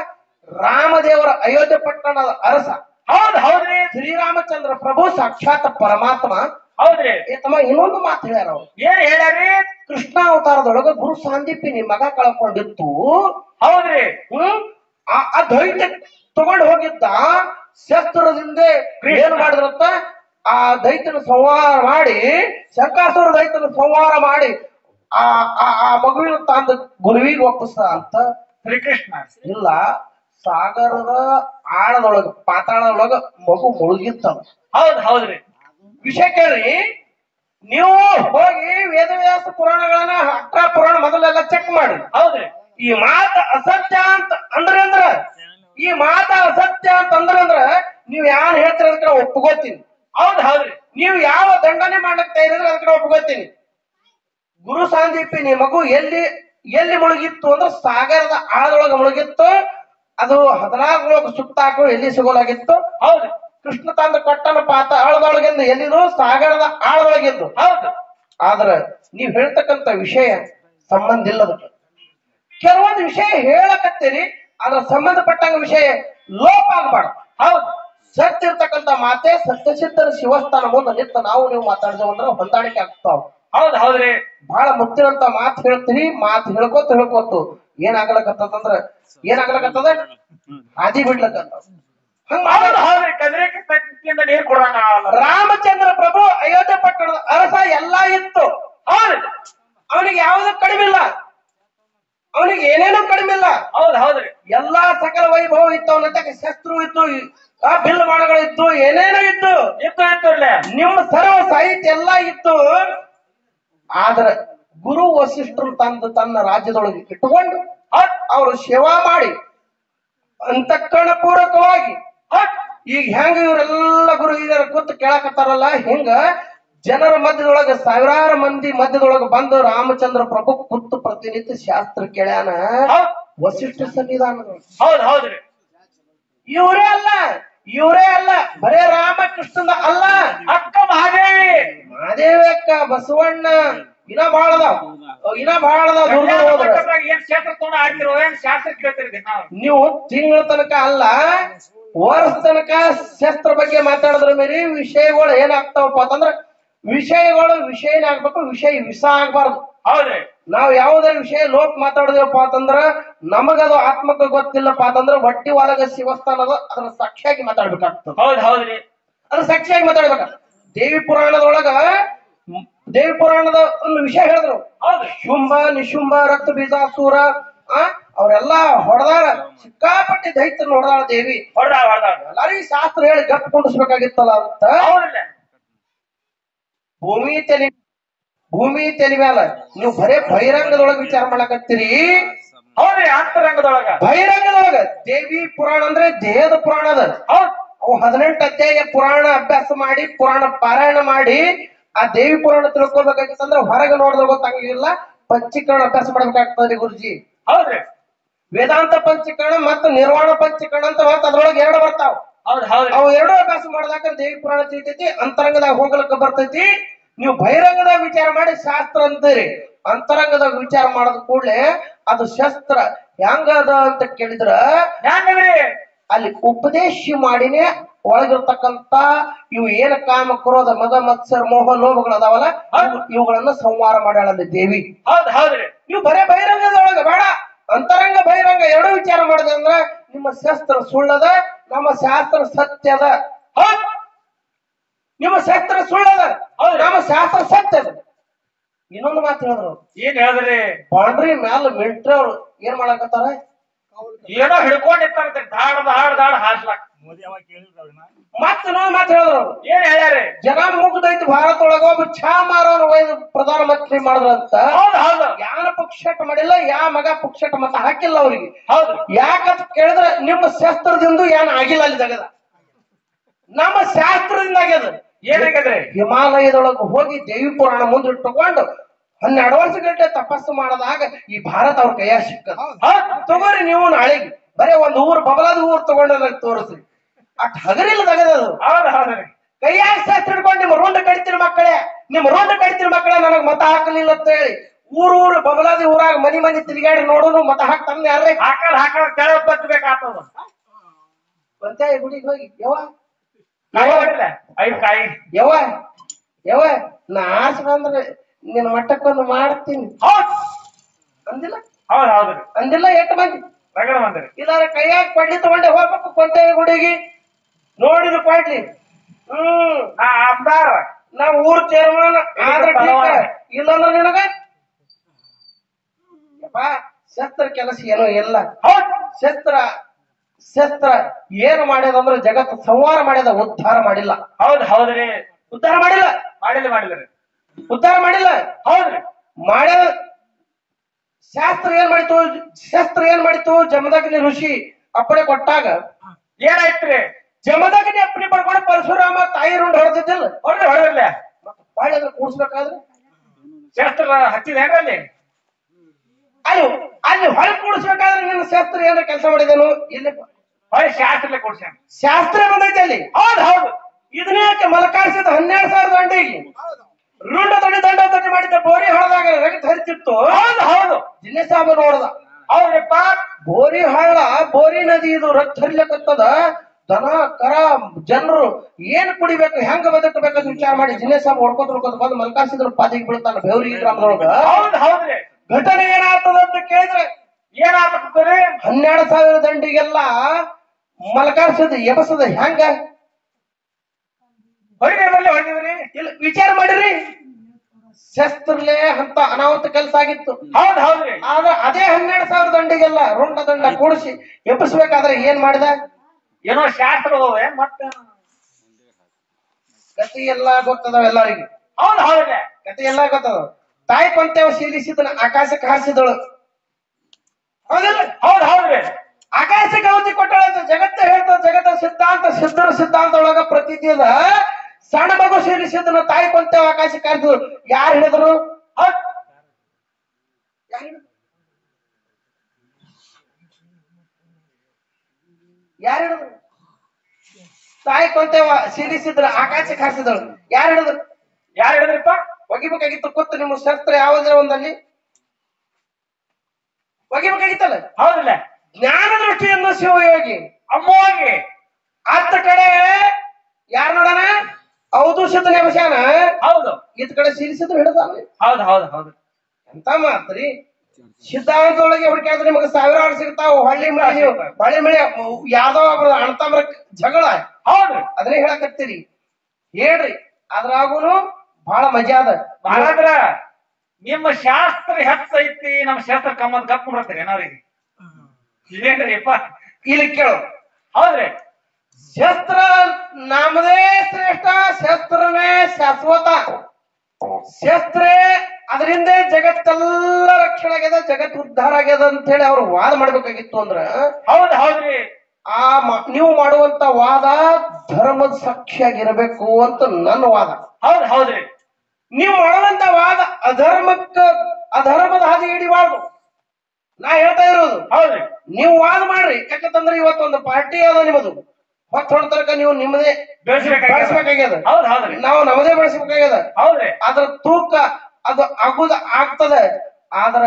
ರಾಮದೇವರ ಅಯೋಧ್ಯೆ ಪಟ್ಟಣದ ಅರಸ ಹೌದ್ ಹೌದ್ರಿ ಶ್ರೀರಾಮಚಂದ್ರ ಪ್ರಭು ಸಾಕ್ಷಾತ್ ಪರಮಾತ್ಮ ಹೌದ್ರಿ ಏ ತಮ್ಮ ಇನ್ನೊಂದು ಮಾತು ಹೇಳ್ಯಾರ ಅವ್ರು ಏನ್ ಹೇಳ್ಯಾರಿ ಕೃಷ್ಣ ಅವತಾರದೊಳಗ ಗುರು ಸಾಂದೀಪಿನಿ ಮಗ ಕಳ್ಕೊಂಡಿತ್ತು ಹೌದ್ರಿ ಹ್ಮ್ ಆ ಆ ದೈತ್ಯ ತಗೊಂಡು ಹೋಗಿದ್ದ ಶಸ್ತ್ರದಿಂದ ಏನ್ ಮಾಡಿದ್ರಂತ ಆ ದೈತ್ಯನ ಸಂಹಾರ ಮಾಡಿ ಶಂಕಾಸುರ ದೈತ್ಯನ ಸಂಹಾರ ಮಾಡಿ ಆ ಆ ಆ ಮಗುವಿನ ತಂದು ಗುರುವಿಗೆ ಒಪ್ಪಿಸ ಅಂತ ಶ್ರೀಕೃಷ್ಣ ಇಲ್ಲ ಸಾಗರದ ಆಳದೊಳಗ ಪಾತಾಳದೊಳಗ ಮಗು ಮುಳುಗಿತ್ತ ಹೌದ್ ಹೌದ್ರಿ ವಿಷಯ ಕೇಳ್ರಿ ನೀವು ಹೋಗಿ ವೇದವ್ಯಾಸ ಪುರಾಣಗಳನ್ನ ಅಟ್ರ ಪುರಾಣ ಮೊದಲೆಲ್ಲ ಚೆಕ್ ಮಾಡಿ ಹೌದ್ರಿ ಈ ಮಾತ ಅಸತ್ಯ ಅಂತ ಅಂದ್ರೆ ಅಂದ್ರ ಈ ಮಾತ ಅಸತ್ಯ ಅಂತ ಅಂದ್ರೆ ಅಂದ್ರ ನೀವ್ ಯಾರು ಹೇಳ್ತೀರ ಅದಕ್ಕೆ ನಾ ಒಪ್ಕೋತೀನಿ ಹೌದ್ ಹೌದ್ರಿ ನೀವು ಯಾವ ದಂಡನೆ ಮಾಡಕ್ ತಯಾರಿದ್ರೆ ಅದಕ್ಕೆ ನಾ ಒಪ್ಕೋತೀನಿ ಗುರು ಸಾಂದೀಪಿನಿ ಮಗು ಎಲ್ಲಿ ಎಲ್ಲಿ ಮುಳುಗಿತ್ತು ಅಂದ್ರೆ ಸಾಗರದ ಆಳದೊಳಗೆ ಮುಳುಗಿತ್ತು ಅದು ಹದಿನಾಲ್ಕು ಸುತ್ತಾಕು ಎಲ್ಲಿ ಸಿಗೋಲಾಗಿತ್ತು ಹೌದು ಕೃಷ್ಣ ತಂದ ಕೊಟ್ಟನ ಪಾತ ಆಳದೊಳಗಿಂದ ಎಲ್ಲಿದು ಸಾಗರದ ಆಳದೊಳಗಿದ್ದು ಹೌದು ಆದ್ರ ನೀವ್ ಹೇಳ್ತಕ್ಕಂತ ವಿಷಯ ಸಂಬಂಧ ಇಲ್ಲದಕ್ಕೆ ಕೆಲವೊಂದು ವಿಷಯ ಹೇಳಕತ್ತೀರಿ ಅದ್ರ ಸಂಬಂಧಪಟ್ಟಂಗ ವಿಷಯ ಲೋಪ ಆಗ್ಬಾರ್ದು ಹೌದು ಸತ್ಯ ಇರ್ತಕ್ಕಂತ ಮಾತೆ ಸತ್ಯಸಿದ್ಧರ ಶಿವಸ್ಥಾನ ಮುಂದೆ ನಿಂತ ನಾವು ನೀವು ಮಾತಾಡಿದೆವು ಅಂದ್ರೆ ಹೊಂದಾಣಿಕೆ ಆಗ್ತಾವ ಹೌದ್ ಹೌದ್ರಿ ಬಹಳ ಮುತ್ತಿನಂತ ಮಾತು ಹೇಳ್ತೀರಿ ಮಾತು ಹೇಳ್ಕೊತ ಹೇಳ್ಕೊತು ಏನಾಗ್ಲಕತ್ತದಂದ್ರ ಏನಾಗ್ಲಕತ್ತದ ಹಾದಿ ಬಿಡ್ಲಕತ್ತ ಹಂಗ ಹೌದ್ ಹೌದ್ರಿ ಕದ್ರಿಕೆ ಪಟ್ಟಿಯಿಂದ ನೀರ್ ಕೊಡಂಗ ರಾಮಚಂದ್ರ ಪ್ರಭು ಅಯೋಧ್ಯೆ ಪಟ್ಟಣದ ಅರಸ ಎಲ್ಲಾ ಇತ್ತು ಹೌದು ಅವನಿಗೆ ಯಾವುದೂ ಕಡಿಮೆ ಇಲ್ಲ ಅವನಿಗೆ ಏನೇನೋ ಕಡಿಮೆ ಇಲ್ಲ ಹೌದ್ ಹೌದ್ರಿ ಎಲ್ಲಾ ಸಕಲ ವೈಭವ ಇತ್ತು ಅವನ ಹತ್ರ ಶಸ್ತ್ರು ಇತ್ತು ಆ ಬಿಲ್ ಬಾಣಗಳಿತ್ತು ಏನೇನೋ ಇತ್ತು ಇತ್ತು ಇತ್ತುರ್ಲೆ ನಿಮ್ಮ ಸರ್ವ ಸಾಹಿತ್ಯ ಎಲ್ಲಾ ಇತ್ತು ಆದ್ರ ಗುರು ವಸಿಷ್ಠರು ತಂದು ತನ್ನ ರಾಜ್ಯದೊಳಗೆ ಇಟ್ಟುಕೊಂಡು ಹೌದ್ ಅವರು ಸೇವಾ ಮಾಡಿ ಅಂತಃಕರಣ ಪೂರ್ವಕವಾಗಿ ಹೌದ್ ಈಗ ಹೆಂಗ ಇವರೆಲ್ಲ ಗುರು ಹಿರಿಯರು ಕೂತು ಕೇಳಕತ್ತಾರಲ್ಲ ಹಿಂಗ ಜನರ ಮಧ್ಯದೊಳಗ ಸಾವಿರಾರು ಮಂದಿ ಮಧ್ಯದೊಳಗ ಬಂದು ರಾಮಚಂದ್ರ ಪ್ರಭು ಕೂತು ಪ್ರತಿನಿತ್ಯ ಶಾಸ್ತ್ರ ಕೇಳ್ಯಾನ ಹೌದ್ ವಸಿಷ್ಠ ಸನ್ನಿಧಾನ ಹೌದ್ ಹೌದ್ರಿ ಇವರೇ ಅಲ್ಲ ಇವರೇ ಅಲ್ಲ ಬರೇ ರಾಮಕೃಷ್ಣನ ಅಲ್ಲ ಅಕ್ಕ ಮಹಾದೇವಿ ಮಹಾದೇವಕ್ಕ ಬಸವಣ್ಣ ಇನ್ನ ಬಾಳ ಅದಾವ ಇನ್ನ ಬಾಳ ಅದಾವ ದೂರ ದೂರ ಹೋದ್ರ ಮಂಟಪದಾಗ ಏನ್ ಶಾಸ್ತ್ರ ತಗೊಂಡ ಆಡ್ತಿರೋ ಏನ್ ಶಾಸ್ತ್ರ ಕೇಳ್ತಿರಿ ನಾವು ನೀವು ತಿಂಗಳ ತನಕ ಅಲ್ಲ ವರ್ಷ ತನಕ ಶಸ್ತ್ರ ಬಗ್ಗೆ ಮಾತಾಡಿದ್ರ ಮೇಲೆ ವಿಷಯಗಳು ಏನಾಗ್ತಾವಪ್ಪ ಅಂತಂದ್ರ ವಿಷಯಗಳು ವಿಷಯನೇ ಆಗ್ಬೇಕು ವಿಷಯ ವಿಷ ಆಗ್ಬಾರ್ದು ಹೌದ್ರಿ ನಾವ್ ಯಾವುದೇ ವಿಷಯ ಲೋಕ್ ಮಾತಾಡಿದೇವಪ್ಪ ಅಂತಂದ್ರ ನಮಗದು ಆತ್ಮಕ ಗೊತ್ತಿಲ್ಲಪ್ಪ ಅಂತಂದ್ರ ಹೊಟ್ಟಿ ಒಳಗ ಶಿವಸ್ಥಾನದ ಅದ್ರ ಸಾಕ್ಷಿಯಾಗಿ ಮಾತಾಡ್ಬೇಕಾಗ್ತದ ಹೌದ್ ಹೌದ್ರಿ ಅದ್ರ ಸಾಕ್ಷಿಯಾಗಿ ಮಾತಾಡ್ಬೇಕ ದೇವಿ ಪುರಾಣದೊಳಗ ಮ್, ದೇವಿ ಪುರಾಣದ ಒಂದು ವಿಷಯ ಹೇಳಿದ್ರು ಹೌದ್ರಿ ಶುಂಭ ನಿಶುಂಭ ರಕ್ತ ಬೀಜಾಸೂರ ಆ ಅವರೆಲ್ಲಾ ಹೊಡೆದಾರ ಸಿಕ್ಕಾಪಟ್ಟಿ ದೈತ್ಯ ಹೊಡೆದಾಳ ದೇವಿ ಹೊಡ್ದ ಹೊಡ್ದ ಎಲ್ಲರಿಗೂ ಶಾಸ್ತ್ರ ಹೇಳಿ ಗಪ್ ಕುಂಡಿಸ್ಬೇಕಾಗಿತ್ತಲ್ಲ ಅಂತ ಹೌದ್ರಲ್ಲ ಭೂಮಿ ತೆಲಿ ಭೂಮಿ ತೆಲಿ ಮ್ಯಾಲ ನೀವು ಬರೇ ಬಹಿರಂಗದೊಳಗ ವಿಚಾರ ಮಾಡಕತ್ತೀರಿ ಹೌದ್ರಿ ಅಂತರಂಗದೊಳಗ ಬಹಿರಂಗದೊಳಗ ದೇವಿ ಪುರಾಣ ಅಂದ್ರೆ ದೇಹದ ಪುರಾಣ ಅದ ಹೌದ್ ಅವು ಹದಿನೆಂಟು ಅಧ್ಯಾಯ ಪುರಾಣ ಅಭ್ಯಾಸ ಮಾಡಿ ಪುರಾಣ ಪಾರಾಯಣ ಮಾಡಿ ಆ ದೇವಿ ಪುರಾಣ ತಿಳ್ಕೊಬೇಕಾಗಿತ್ತಂದ್ರೆ ಹೊರಗೆ ನೋಡಿದ್ರೆ ಗೊತ್ತಾಗಿಲ್ಲ ಪಂಚೀಕರಣ ಅಭ್ಯಾಸ ಮಾಡ್ಬೇಕಾಗ್ತದೆ ಗುರುಜಿ ಹೌದ್ರಿ ವೇದಾಂತ ಪಂಚೀಕರಣ ಮತ್ತು ನಿರ್ವಾಣ ಪಂಚೀಕರಣ ಅಂತ ಮತ್ತೆ ಅದ್ರೊಳಗೆ ಎರಡು ಬರ್ತಾವ ಹೌದ್ ಹೌದ್ರಿ ಅವು ಎರಡು ಅಭ್ಯಾಸ ಮಾಡಿದಾಗ ದೇವಿ ಪುರಾಣ ತಿಳಿತೈತಿ ಅಂತರಂಗದಾಗ ಹೋಗ್ಲಿಕ್ಕೆ ಬರ್ತೈತಿ ನೀವು ಬಹಿರಂಗದಾಗ ವಿಚಾರ ಮಾಡಿ ಶಾಸ್ತ್ರ ಅಂತೀರಿ ಅಂತರಂಗದಾಗ ವಿಚಾರ ಮಾಡದ ಕೂಡಲೇ ಅದು ಶಸ್ತ್ರ ಹೆಂಗದ ಅಂತ ಕೇಳಿದ್ರ ಹೆಂಗ್ರಿ ಅಲ್ಲಿ ಉಪದೇಶ ಮಾಡಿನೇ ಒಳಗಿರ್ತಕ್ಕಂತ ಇವು ಏನ ಕಾಮ ಕ್ರೋಧ ಮದ ಮತ್ಸರ ಮೋಹ ಲೋಭಗಳು ಅದಾವಲ್ಲ ಇವು- ಇವುಗಳನ್ನ ಸಂಹಾರ ಮಾಡ್ಯಾಳ ಅಲ್ಲಿ ದೇವಿ ಹೌದ್ ಹೌದ್ರಿ ನೀವು ಬರೇ ಬಹಿರಂಗದೊಳಗ ಬೇಡ ಅಂತರಂಗ ಬಹಿರಂಗ ಎರಡು ವಿಚಾರ ಮಾಡಿದೆ ಅಂದ್ರ ನಿಮ್ಮ ಶಾಸ್ತ್ರ ಸುಳ್ಳದ ನಮ್ಮ ಶಾಸ್ತ್ರ ಸತ್ಯದ ಹೌದ್ ನಿಮ್ಮ ಶಾಸ್ತ್ರ ಸುಳ್ಳದ ಹೌದು. ನಮ್ಮ ಶಾಸ್ತ್ರ ಸತ್ಯದ ಇನ್ನೊಂದು ಮಾತು ಹೇಳಿದ್ರು ಅವ್ರು. ಏನ್ ಹೇಳಿದ್ರಿ ಬಾಂಡ್ರಿ ಮ್ಯಾಲ ಮಿಲ್ಟ್ರಿ ಅವ್ರು ಏನ್ ಮಾಡಕತ್ತಾರ ಏನೋ ಹಿಡ್ಕೊಂಡಿರ್ತಾರಂತೆ ದಾಡ್ ದಾಡ್ ದಾಡ್ ಹಾಸ್ಲಾಕ್ ಮತ್ತೆ ಇನ್ನೊಂದು ಮಾತು ಹೇಳಿದ್ರು ಅವ್ರು. ಏನ್ ಹೇಳ್ಯಾರಿ ಜನ ಮುಗ್ದೈತಿ ಭಾರತ ಒಳಗ ಒಬ್ಬ ಚಾ ಮಾರೋನ್ ಒಯ್ದು ಪ್ರಧಾನ ಮಂತ್ರಿ ಮಾಡಿದ್ರಂತ ಹೌದ್ ಹೌದು ಯಾನ ಪುಕ್ಷಟ ಮಾಡಿಲ್ಲ ಯಾ ಮಗ ಪುಕ್ಷಟ ಮತ ಹಾಕಿಲ್ಲ ಅವ್ರಿಗೆ ಹೌದು ಯಾಕಂತ ಕೇಳಿದ್ರೆ ನಿಮ್ಮ ಶಾಸ್ತ್ರದಿಂದ ಏನ್ ಆಗಿಲ್ಲ ಅಲ್ಲಿ ಜಗದ ನಮ್ಮ ಶಾಸ್ತ್ರದಿಂದ ಆಗ್ಯದ ಏನಾಗದ್ರಿ ಹಿಮಾಲಯದೊಳಗೆ ಹೋಗಿ ದೇವಿ ಪುರಾಣ ಮುಂದಿಟ್ಟುಕೊಂಡು ಹನ್ನೆರಡು ವರ್ಷ ಗಂಟೆ ತಪಸ್ಸು ಮಾಡದಾಗ ಈ ಭಾರತ ಅವ್ರ ಕೈಯಾಗ ಸಿಕ್ಕದ ಹೌದ್ ತಗೋರಿ ನೀವು ನಾಳೆಗೆ ಬರೇ ಒಂದು ಊರು ಬಬಲಾದ ಊರು ತಗೊಂಡು ನನಗೆ ತೋರಿಸ್ರಿ ಅಟ್ ಹಗರಿಲ್ಲ ಅದು ಹೌದ್ ಹೌದ್ರಿ ಕೈಯಾಗ ಶಾಸ್ತ್ರ ಹಿಡ್ಕೊಂಡು ನಿಮ್ಮ ರುಂಡ ಕಡಿತೀರಿ ಮಕ್ಕಳೇ ನಿಮ್ಮ ರುಂಡ ಕಡಿತೀರಿ ಮಕ್ಕಳೇ ನನಗ್ ಮತ ಹಾಕಲಿಲ್ಲ ಅಂತ ಹೇಳಿ ಊರು ಊರು ಬಬಲಾದಿ ಊರಾಗ ಮನಿ ಮನಿ ತಿರುಗಾಡಿ ನೋಡೋನು ಮತ ಹಾಕ್ತಾನೆ ಯಾರೇ ಹಾಕಲ್ ಹಾಕಲ್ ಕೆಳಗ್ ಬತ್ಬೇಕಾಗ್ತದ ಪಂಚಾಯ ಗುಡಿಗೆ ಹೋಗಿ ಯವ್ವ ಕಾಯಿ ಹೊಡಿಲ್ಲ ಐದ್ ಕಾಯಿ ಯವ್ವ ಯವ್ವ ನಾ ಆರ್ಸ್ ಬಂದ್ರೆ ನಿನ್ನ ಮಟ್ಟಕ್ಕೊಂದು ಮಾಡ್ತೀನಿ ಹೌದ್ ಅಂದಿಲ್ಲ ಹೌದ್ ಹೌದ್ರಿ ಅಂದಿಲ್ಲ ಎಷ್ಟು ಮಂದಿ ರಗಡ ಬಂದ್ರಿ ಇಲ್ಲಾರ ಕೈಯಾಗ ಕೊಡ್ಲಿ ತಗೊಂಡೆ ಹೋಗ್ಬೇಕು ಕೊಂತೆಯ ಗುಡಿಗೆ ನೋಡಿದ ಕೊಡ್ಲಿ ಹ್ಮ್ ನಾ ಆಮ್ದಾರ ನಾವ್ ಊರ್ ಚೇರ್ಮನ್ ಆದ್ರೆ ಪರವಾಗಿಲ್ಲ. ಇಲ್ಲಂದ್ರ ನಿನಗ ಯಪ್ಪ, ಶಸ್ತ್ರ ಕೆಲಸ ಏನೋ ಇಲ್ಲ ಹೌದ್ ಶಸ್ತ್ರ ಶಸ್ತ್ರ ಏನು ಮಾಡ್ಯದಂದ್ರೆ ಜಗತ್ತು ಸಂಹಾರ ಮಾಡ್ಯದ ಉದ್ಧಾರ ಮಾಡಿಲ್ಲ ಹೌದ್ ಹೌದ್ರಿ ಉದ್ಧಾರ ಮಾಡಿಲ್ಲ ಮಾಡಿಲ್ಲ ಮಾಡಿಲ್ರಿ ಉದ್ಧಾರ ಮಾಡಿಲ್ಲ ಹೌದ್ರಿ ಮಾಡ್ಯದ ಶಾಸ್ತ್ರ ಏನ್ ಮಾಡಿತು ಶಸ್ತ್ರ ಏನ್ ಮಾಡಿತು ಜಮದಗ್ನಿ ಋಷಿ ಅಪ್ಪಣೆ ಕೊಟ್ಟಾಗ ಏನಾಯ್ತ್ರಿ ಜಮದಗ್ನಿ ಅಪ್ಪಣೆ ಪಡ್ಕೊಂಡು ಪರಶುರಾಮ ತಾಯಿ ರುಂಡ್ ಹೊಡೆದಿದ್ದಿಲ್ಲ ಹೊಡ್ರಿ ಹೊಡ್ರಲ್ಲ ಮಾಡಿ ಅದನ್ನ ಕೂಡ್ಸ್ಬೇಕಾದ್ರೆ ಶಾಸ್ತ್ರ ಹಚ್ಚಿದೇನ್ರಲ್ಲಿ ಅಲ್ಲಿ ಅಲ್ಲಿ ಹೊಳೆ ಕೂಡಿಸ್ಬೇಕಾದ್ರೆ ನಿನ್ನ ಶಾಸ್ತ್ರ ಏನಾರ ಕೆಲಸ ಮಾಡಿದನು ಇಲ್ಲಿ ಹೊಯ್ ಶಾಸ್ತ್ರಲೆ ಕೊಡ್ಸ್ಯಾನ ಶಾಸ್ತ್ರ ಬಂದೈತೆ ಅಲ್ಲಿ ಹೌದ್ ಹೌದು ಇದನ್ನೇ ಯಾಕೆ ಮಲಕಾಡ್ಸಿದ ಹನ್ನೆರಡು ಸಾವಿರ ದಂಡಿಗೆ ರುಂಡ ದಂಡಿ ದಂಡ ದಂಡಿ ಮಾಡಿದ್ದ ಬೋರಿ ಹೊಳದಾಗ ರಗತ್ ಹರಿತಿತ್ತು ಹೌದು ಹೌದು ಜಿನ್ನೆ ಸಾಬ ನೋಡ್ದ ಹೌದ್ರಿಪ್ಪ ಬೋರಿ ಹಳ್ಳ ಬೋರಿ ನದಿ ಇದು ರಕ್ತ ಹರಿಲಕತ್ತದ ದನ ಕರ ಜನರು ಏನ್ ಕುಡಿಬೇಕು ಹೆಂಗ ಬದುಕಬೇಕಂತ ವಿಚಾರ ಮಾಡಿ ಜಿನ್ನೆ ಸಾಬ್ ಹೊಡ್ಕೊತ ಹೊಡ್ಕೊತ ಬಂದು ಮಲ್ಕಾಸಿದ್ರ ಪಾದಿಗೆ ಬೀಳ್ತಾನ ಬೆವರಿ ಗ್ರಾಮದೊಳಗ ಹೌದ್ ಹೌದ್ರಿ ಘಟನೆ ಏನಾಗ್ತದ ಅಂತ ಕೇಳಿದ್ರೆ ಏನಾಗ್ತದ್ರಿ ಹನ್ನೆರಡು ಸಾವಿರ ದಂಡಿಗೆಲ್ಲ ಮಲಕಾಡ್ಸದ ಎಬಸದ ಹೆಂಗ ಹೊಡಿದ್ರಲ್ಲಿ ಹೊಡಿದ್ರಿ ಇಲ್ಲ ವಿಚಾರ ಮಾಡಿರಿ ಶಸ್ತ್ರಲೇ ಅಂತ ಅನಾಹುತ ಕೆಲಸ ಆಗಿತ್ತು ಹೌದ್ ಹೌದ್ರಿ ಆದ್ರೆ ಅದೇ ಹನ್ನೆರಡು ಸಾವಿರ ದಂಡಿಗೆಲ್ಲ ರುಂಡ ದಂಡ ಕೂಡಿಸಿ ಎಬ್ಬಿಸ್ಬೇಕಾದ್ರೆ ಏನ್ ಮಾಡಿದ ಏನೋ ಶಾಸ್ತ್ರ ಹೋವೆ ಮತ್ತ ಗತಿ ಎಲ್ಲ ಗೊತ್ತದವ ಎಲ್ಲರಿಗೂ ಹೌದ್ ಹೌದ್ರಿ ಕತೆ ಎಲ್ಲ ಗೊತ್ತದ ತಾಯಿ ಕೊಂತೆವ ಶೀಲಿಸಿದನ ಆಕಾಶಕ್ಕೆ ಹಾರಿಸಿದಳು ಹೌದಿಲ್ಲ ಹೌದ್ ಹೌದ್ರಿ ಆಕಾಶಕ್ಕೆ ಅವಧಿ ಕೊಟ್ಟಳ ಅಂತ ಜಗತ್ತ ಹೇಳ್ತದ ಜಗತ್ತ ಸಿದ್ಧಾಂತ ಸಿದ್ಧರ ಸಿದ್ಧಾಂತ ಒಳಗ ಪ್ರತೀತಿ ಅದ ಸಣ್ಣ ಮಗು ಶೀಲಿಸಿದನ ತಾಯಿ ಕೊಂತೆವ ಆಕಾಶಕ್ಕೆ ಹಾರಿಸಿದ್ರು ಯಾರು ಹೇಳಿದ್ರು ಹೌದ್ ಯಾರ್ ಹೇಳಿದ್ರು? ಯಾರು ಹೇಳಿದ್ರು ತಾಯಿ ಕೊಂತೆವ ಶೀಲಿಸಿದ್ರ ಆಕಾಶಕ್ಕೆ ಹಾರಿಸಿದಳು ಯಾರು ಹೇಳಿದ್ರು ಯಾರು ಹೇಳಿದ್ರಪ್ಪ ಒಗಿಬೇಕಾಗಿತ್ತು ಕೂತು ನಿಮ್ಮ ಶಸ್ತ್ರ ಯಾವುದೇ ಒಂದಲ್ಲಿ ಒಗಿಬೇಕಾಗಿತ್ತಲ್ಲ ಹೌದಿಲ್ಲ ಜ್ಞಾನ ದೃಷ್ಟಿಯನ್ನು ಶಿವಯೋಗಿ ಅಮ್ಮೋಗಿ ಅತ್ತ ಕಡೆ ಯಾರು ನೋಡೋಣ ಅವಧೂಷಿತ ನೆವಶಾನ ಹೌದು ಇತ್ ಕಡೆ ಸೀಲಿಸಿದ್ರು ಹಿಡಿದಾನೆ ಹೌದ್ ಹೌದ್ ಹೌದು ಎಂತ ಮಾತ್ರಿ ಸಿದ್ಧಾಂತದೊಳಗೆ ಹುಡುಕಾದ್ರೆ ನಿಮಗೆ ಸಾವಿರಾರು ಸಿಗ್ತಾವ ಹೊಳ್ಳಿ ಮಳೆ ನೀವು ಹೊಳ್ಳಿ ಮಳೆ ಯಾವ್ದೋ ಒಬ್ರು ಅಣ್ತಮ್ರ ಜಗಳ ಹೌದ್ರಿ ಅದನ್ನೇ ಹೇಳಕತ್ತೀರಿ ಹೇಳ್ರಿ ಅದ್ರಾಗೂನು ಬಹಳ ಮಜಾ ಅದ ಮಹಾರಾದ್ರ ನಿಮ್ಮ ಶಾಸ್ತ್ರ ಹೆಚ್ಚೈತಿ ನಮ್ಮ ಶಾಸ್ತ್ರ ಕಮ್ಮದ್ ಗಪ್ ಮಾಡ್ತೀರಿ ಏನಾವ್ರಿಗೆ ಇದೇನ್ರಿಪ್ಪ ಇಲ್ಲಿ ಕೇಳು ಹೌದ್ರಿ ಶಸ್ತ್ರ ನಮ್ಮದೇ ಶ್ರೇಷ್ಠ ಶಸ್ತ್ರನೇ ಶಾಶ್ವತ ಶಸ್ತ್ರ ಅದರಿಂದ ಜಗತ್ತೆಲ್ಲ ರಕ್ಷಣೆ ಆಗ್ಯದ ಜಗತ್ ಉದ್ಧಾರ ಆಗ್ಯದ ಅಂತ ಹೇಳಿ ಅವ್ರು ವಾದ ಮಾಡ್ಬೇಕಾಗಿತ್ತು ಅಂದ್ರ ಹೌದ್ ಹೌದ್ರಿ ಆ ಮ- ನೀವು ಮಾಡುವಂತ ವಾದ ಧರ್ಮದ ಸಾಕ್ಷಿಯಾಗಿರಬೇಕು ಅಂತ ನನ್ನ ವಾದ ಹೌದ್ ಹೌದ್ರಿ ನೀವು ಮಾಡುವಂತ ವಾದ ಅಧರ್ಮಕ್ಕ ಅಧರ್ಮದ ಹಾದಿ ಹಿಡಿಬಾರ್ದು ನಾ ಹೇಳ್ತಾ ಇರೋದು ಹೌದ್ರಿ ನೀವು ವಾದ ಮಾಡ್ರಿ ಯಾಕಂತಂದ್ರೆ ಇವತ್ತೊಂದು ಪಾರ್ಟಿ ಅದ ನಿಮ್ಮದು ಹೊತ್ತು ಹೊಡ ತನಕ ನೀವು ನಿಮ್ಮದೇ ಬೆಳೆಸ್ಬೇಕಾಗ್ಯದ ಬೆಳೆಸ್ಬೇಕಾಗ್ಯದ ಹೌದ್ ಹೌದ್ರಿ ನಾವು ನಮ್ಮದೇ ಬೆಳೆಸ್ಬೇಕಾಗ್ಯದ ಹೌದ್ರಿ ಅದ್ರ ತೂಕ ಅದು ಆಗುದ ಆಗ್ತದೆ ಆದ್ರ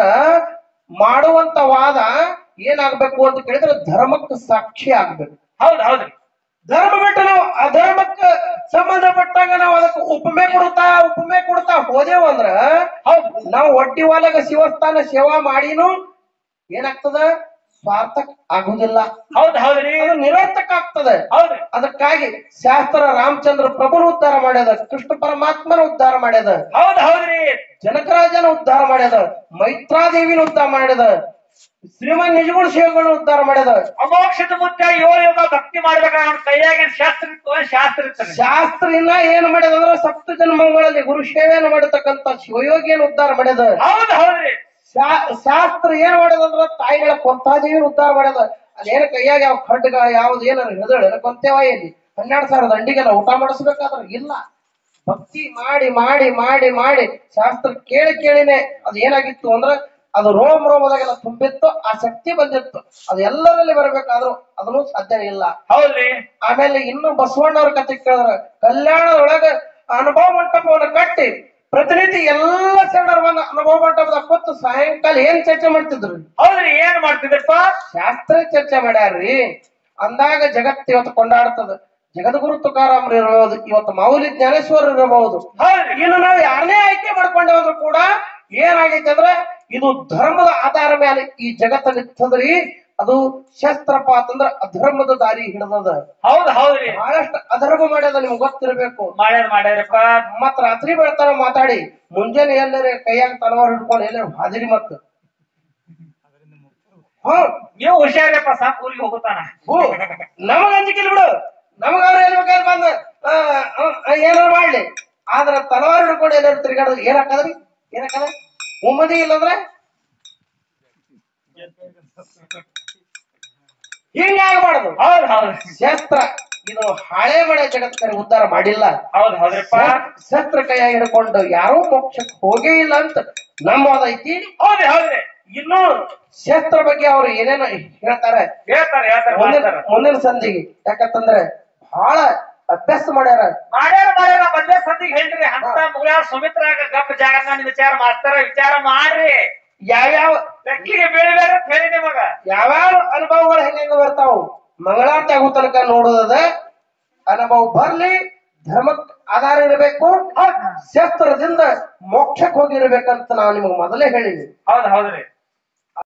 ಮಾಡುವಂತ ವಾದ ಏನಾಗ್ಬೇಕು ಅಂತ ಕೇಳಿದ್ರೆ ಧರ್ಮಕ್ಕೆ ಸಾಕ್ಷಿ ಆಗ್ಬೇಕು ಹೌದ್ ಹೌದ್ರಿ ಧರ್ಮ ಬಿಟ್ಟು ನಾವು ಅಧರ್ಮಕ್ಕೆ ಸಂಬಂಧಪಟ್ಟಾಗ ನಾವು ಅದಕ್ಕೆ ಉಪಮೆ ಕೊಡ್ತಾ ಉಪಮೆ ಕೊಡ್ತಾ ಹೋದೆವು ಅಂದ್ರ ಹೌದ್ ನಾವು ಒಡ್ಡಿ ಒಳಗ ಶಿವಸ್ಥಾನ ಸೇವಾ ಮಾಡಿನು ಏನಾಗ್ತದ ಸ್ವಾರ್ಥಕ್ ಆಗುದಿಲ್ಲ ಹೌದ್ ಹೌದ್ರಿ ಅದು ನಿರರ್ಥಕ ಆಗ್ತದೆ ಹೌದ್ರಿ ಅದಕ್ಕಾಗಿ ಶಾಸ್ತ್ರ ರಾಮಚಂದ್ರ ಪ್ರಭುನ ಉದ್ಧಾರ ಮಾಡ್ಯದ ಕೃಷ್ಣ ಪರಮಾತ್ಮನ ಉದ್ಧಾರ ಮಾಡ್ಯದ ಹೌದ್ ಹೌದ್ರಿ ಜನಕರಾಜನ ಉದ್ಧಾರ ಮಾಡ್ಯದ ಮೈತ್ರಾದೇವಿನ ಉದ್ಧಾರ ಮಾಡ್ಯದ ಶ್ರೀಮನ್ ನಿಜಗುಣ ಶಿವಗಳನ್ನ ಉದ್ಧಾರ ಮಾಡ್ಯದ ಅಮೋಕ್ಷದ ಮುದ್ದೆ ಏಳು ಯುಗ ಭಕ್ತಿ ಮಾಡ್ಬೇಕ ಅವ್ನ ಕೈಯಾಗ ಏನ್ ಶಾಸ್ತ್ರ ಇತ್ತು ಏನ್ ಶಾಸ್ತ್ರ ಇರ್ತಾನೆ ಶಾಸ್ತ್ರ ಇನ್ನ ಏನ್ ಮಾಡ್ಯದ ಅಂದ್ರೆ ಸಪ್ತ ಜನ್ಮಗಳಲ್ಲಿ ಗುರು ಸೇವೆಯನ್ನು ಮಾಡತಕ್ಕಂತ ಶಿವಯೋಗಿಯನ್ನು ಉದ್ಧಾರ ಮಾಡ್ಯದ ಹೌದ್ ಹೌದ್ರಿ ಶಾ- ಶಾಸ್ತ್ರ ಏನ್ ಮಾಡ್ಯದ ಅಂದ್ರ ತಾಯಿಗಳ ಕೊಂತಾದೇವಿನ ಉದ್ಧಾರ ಮಾಡ್ಯದ ಅದೇನ ಕೈಯಾಗ ಯಾವ ಖಡ್ಗ ಯಾವ್ದು ಏನಾರ ಹಿಡಿದಳ ಕೊಂತೇವ ಎಲ್ಲಿ ಹನ್ನೆರಡು ಸಾವಿರ ದಂಡಿಗೆಲ್ಲ ಊಟ ಮಾಡಿಸ್ಬೇಕಾದ್ರ ಇಲ್ಲ ಭಕ್ತಿ ಮಾಡಿ ಮಾಡಿ ಮಾಡಿ ಮಾಡಿ ಶಾಸ್ತ್ರ ಕೇಳಿ ಕೇಳಿನೇ ಅದು ಏನಾಗಿತ್ತು ಅಂದ್ರ ಅದು ರೋಮ ರೋಮದಾಗೆಲ್ಲ ತುಂಬಿತ್ತು ಆ ಶಕ್ತಿ ಬಂದಿತ್ತು ಅದು ಎಲ್ಲರಲ್ಲಿ ಬರ್ಬೇಕಾದ್ರೂ ಅದನ್ನು ಸಾಧ್ಯ ಇಲ್ಲ ಹೌದ್ರಿ ಆಮೇಲೆ ಇನ್ನು ಬಸವಣ್ಣವ್ರ ಕತೆ ಕೇಳಿದ್ರ ಕಲ್ಯಾಣದೊಳಗ ಅನುಭವ ಮಂಟಪವನ್ನು ಕಟ್ಟಿ ಪ್ರತಿನಿಧಿ ಎಲ್ಲ ಶರಣರ ಬಂದ ಅನುಭವ ಮಂಟಪದಾಗ ಕೂತು ಸಾಯಂಕಾಲ ಏನ್ ಚರ್ಚೆ ಮಾಡ್ತಿದ್ರು ಹೌದ್ರಿ ಏನ್ ಮಾಡ್ತಿದ್ರಪ್ಪ ಶಾಸ್ತ್ರ ಚರ್ಚೆ ಮಾಡ್ಯಾರ್ರಿ ಅಂದಾಗ ಜಗತ್ತು ಇವತ್ತು ಕೊಂಡಾಡ್ತದ ಜಗದ್ಗುರು ತುಕಾರಾಮ್ರು ಇರಬಹುದು ಇವತ್ತು ಮೌಲಿ ಜ್ಞಾನೇಶ್ವರ ಇರಬಹುದು ಹೌದ್ರಿ ಇನ್ನು ನಾವು ಯಾರನ್ನೇ ಆಯ್ಕೆ ಮಾಡ್ಕೊಂಡೆ ಹೋದ್ರು ಕೂಡ ಏನಾಗೈತೆ ಅಂದ್ರೆ ಇದು ಧರ್ಮದ ಆಧಾರ ಮೇಲೆ ಈ ಜಗತ್ತಲ್ಲಿ ಇರ್ತದ್ರಿ ಅದು ಶಸ್ತ್ರಪಾತ್ ಅಂದ್ರ ಅಧರ್ಮದ ದಾರಿ ಹಿಡಿದದ ಹೌದ್ ಹೌದ್ರಿ ಬಹಳಷ್ಟು ಅಧರ್ಮ ಮಾಡ್ಯದ ನಿಮ್ಗೆ ಗೊತ್ತಿರ್ಬೇಕು ಮಾಡ್ಯಾರ ಮಾಡ್ಯಾರಪ್ಪ ಮತ್ ರಾತ್ರಿ ಬೆಳ್ತಾನ ಮಾತಾಡಿ ಮುಂಜಾನೆ ಎಲ್ಲರ ಕೈಯಾಗ ತಲವಾರ್ ಹಿಡ್ಕೊಂಡು ಎಲ್ಲರ ಹಾದಿರಿ ಮತ್ ಹ್ಮ್ ನೀವು ಹುಷಾರಪ್ಪ ಸಾಕ್ ಊರಿಗೆ ಹೋಗುತ್ತಾನ ಹೂ ನಮಗ ಅಂಜಿಕಿಲ್ ಬಿಡು ನಮಗ ಅವ್ರು ಹೇಳ್ಬೇಕಾದ್ರೆ ಬಂದ ಆ, ಆ, ಏನಾರ ಮಾಡ್ಲಿ ಆದ್ರ ತಲವಾರ್ ಹಿಡ್ಕೊಂಡು ಎಲ್ಲರೂ ತಿರ್ಗಾಡೋದು ಏನಾಕದ್ರಿ ಏನಾಕದ ಉಮ್ಮದಿ ಇಲ್ಲಂದ್ರೆ ಹಿಂಗಾಗಬಾರ್ದು ಹೌದ್ ಹೌದ್ ಶಸ್ತ್ರ ಇದು ಹಳೆ ಮಳೆ ಜಗತ್ಕರೆ ಉದ್ಧಾರ ಮಾಡಿಲ್ಲ ಹೌದ್ ಹೌದ್ರಪ್ಪ ಶಸ್ತ್ರ ಕೈಯಾಗಿ ಹಿಡ್ಕೊಂಡು ಯಾರೂ ಮೋಕ್ಷಕ್ಕೆ ಹೋಗೇ ಇಲ್ಲ ಅಂತ ನಮ್ಮ ವಾದ ಐತಿ ಹೌದ್ರಿ ಹೌದ್ರಿ ಇನ್ನು ಶಸ್ತ್ರ ಬಗ್ಗೆ ಅವ್ರು ಏನೇನೋ ಹೇಳ್ತಾರೆ ಹೇಳ್ತಾರ ಹೇಳ್ತಾರ ಮುಂದಿನ ಮಾಡ್ತಾರ ಮುಂದಿನ ಸಂಧಿಗೆ ಯಾಕಂತಂದ್ರೆ ಬಹಳ ಅಭ್ಯಾಸ ಮಾಡ್ಯಾರ ಮಾಡ್ಯಾರ ಮಾಡ್ಯಾರ ಮಧ್ಯ ಸಂದಿಗೆ ಹೇಳ್ರಿ ಅಂತ ಮುಗ್ಯಾರ ಸುಮಿತ್ರಾಗ ಗಪ್ಪ ಜಾಗ ನಾನು ವಿಚಾರ ಮಾಡ್ತಾರ ವಿಚಾರ ಮಾಡ್ರಿ ಯಾವ್ಯಾವ ಲೆಕ್ಕಿಗೆ ಬೀಳ್ಬೇಡ ಅಂತ ಹೇಳಿ ನಿಮಗ ಯಾವ್ಯಾವ ಅನುಭವಗಳು ಹೆಂಗ ಬರ್ತಾವು ಮಂಗಳಾರತಿ ಆಗೋ ತನಕ ನೋಡೋದದ ಅನುಭವ ಬರ್ಲಿ ಧರ್ಮಕ್ ಆಧಾರ ಇರಬೇಕು ಶಸ್ತ್ರದಿಂದ ಮೋಕ್ಷಕ್ಕೆ ಹೋಗಿರ್ಬೇಕಂತ ನಾವು ನಿಮಗೆ ಮೊದಲೇ ಹೇಳಿದ್ವಿ ಹೌದ್ ಹೌದ್ರಿ